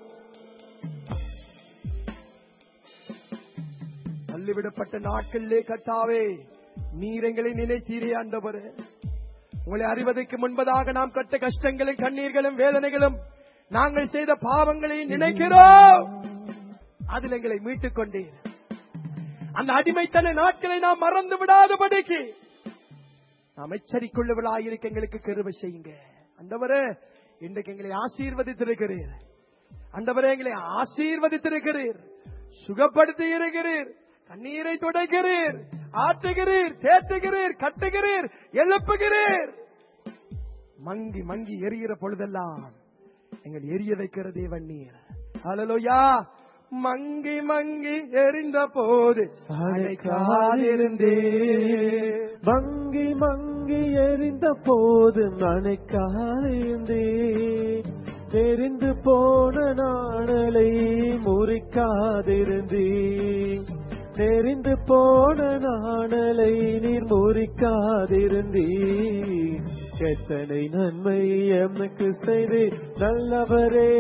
தள்ளிவிடப்பட்ட நாட்களிலே கட்டாவே நீர் எங்களை நினைத்தீரே ஆண்டவரே உங்களை அறிவதற்கு முன்பதாக நாம் கட்ட கஷ்டங்களும் கண்ணீர்களும் வேதனைகளும் நாங்கள் செய்த பாவங்களை நினைக்கிறோம் அதில் எங்களை மீட்டுக் கொண்டீர் அந்த அடிமைத்தன நாட்களை நாம் மறந்து விடாதபடிக்கு நாம் எச்சரிக்கொள்ளவளாயிருக்க எங்களுக்கு கருவை செய்யுங்க அந்தவரே இன்றைக்கு எங்களை ஆசீர்வதித்திருக்கிறீர் அந்தவரே எங்களை ஆசீர்வதித்திருக்கிறீர் சுகப்படுத்தி இருக்கிறீர் கண்ணீரை துடைக்கிறீர் ஆட்டுகிறீர் தேற்றுகிறீர் கட்டுகிறீர் எழுப்புகிறீர் மங்கி மங்கி எரிகிற பொழுதெல்லாம் எங்கள் எரிய வைக்கிற தேவன் நீர் ஹalleluya மங்கி மங்கி எரிந்த போது அணைக்காதிருந்தே மங்கி மங்கி எரிந்த போது நனைக்காதிருந்தே தெரிந்து போன நாணலை முறிக்காதிருந்தே தெரிந்து போன நாணலை நீர் முறிக்காதிருந்தீ எத்தனை நன்மை எமக்கு செய்து நல்லவரே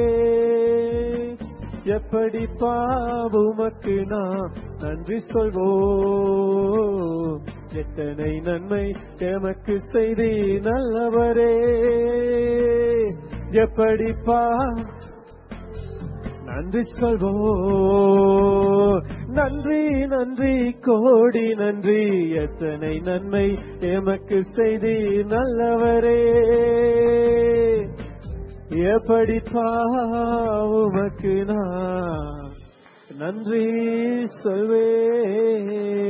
எப்படி பாவுமக்கு நாம் நன்றி சொல்வோம் எத்தனை நன்மை எமக்கு செய்தி நல்லவரே எப்படி பா நன்றி சொல்வோம் நன்றி நன்றி கோடி நன்றி எத்தனை நன்மை எமக்கு செய்தி நல்லவரே எப்படி பாவுமக்கு நான் நன்றி சொல்வே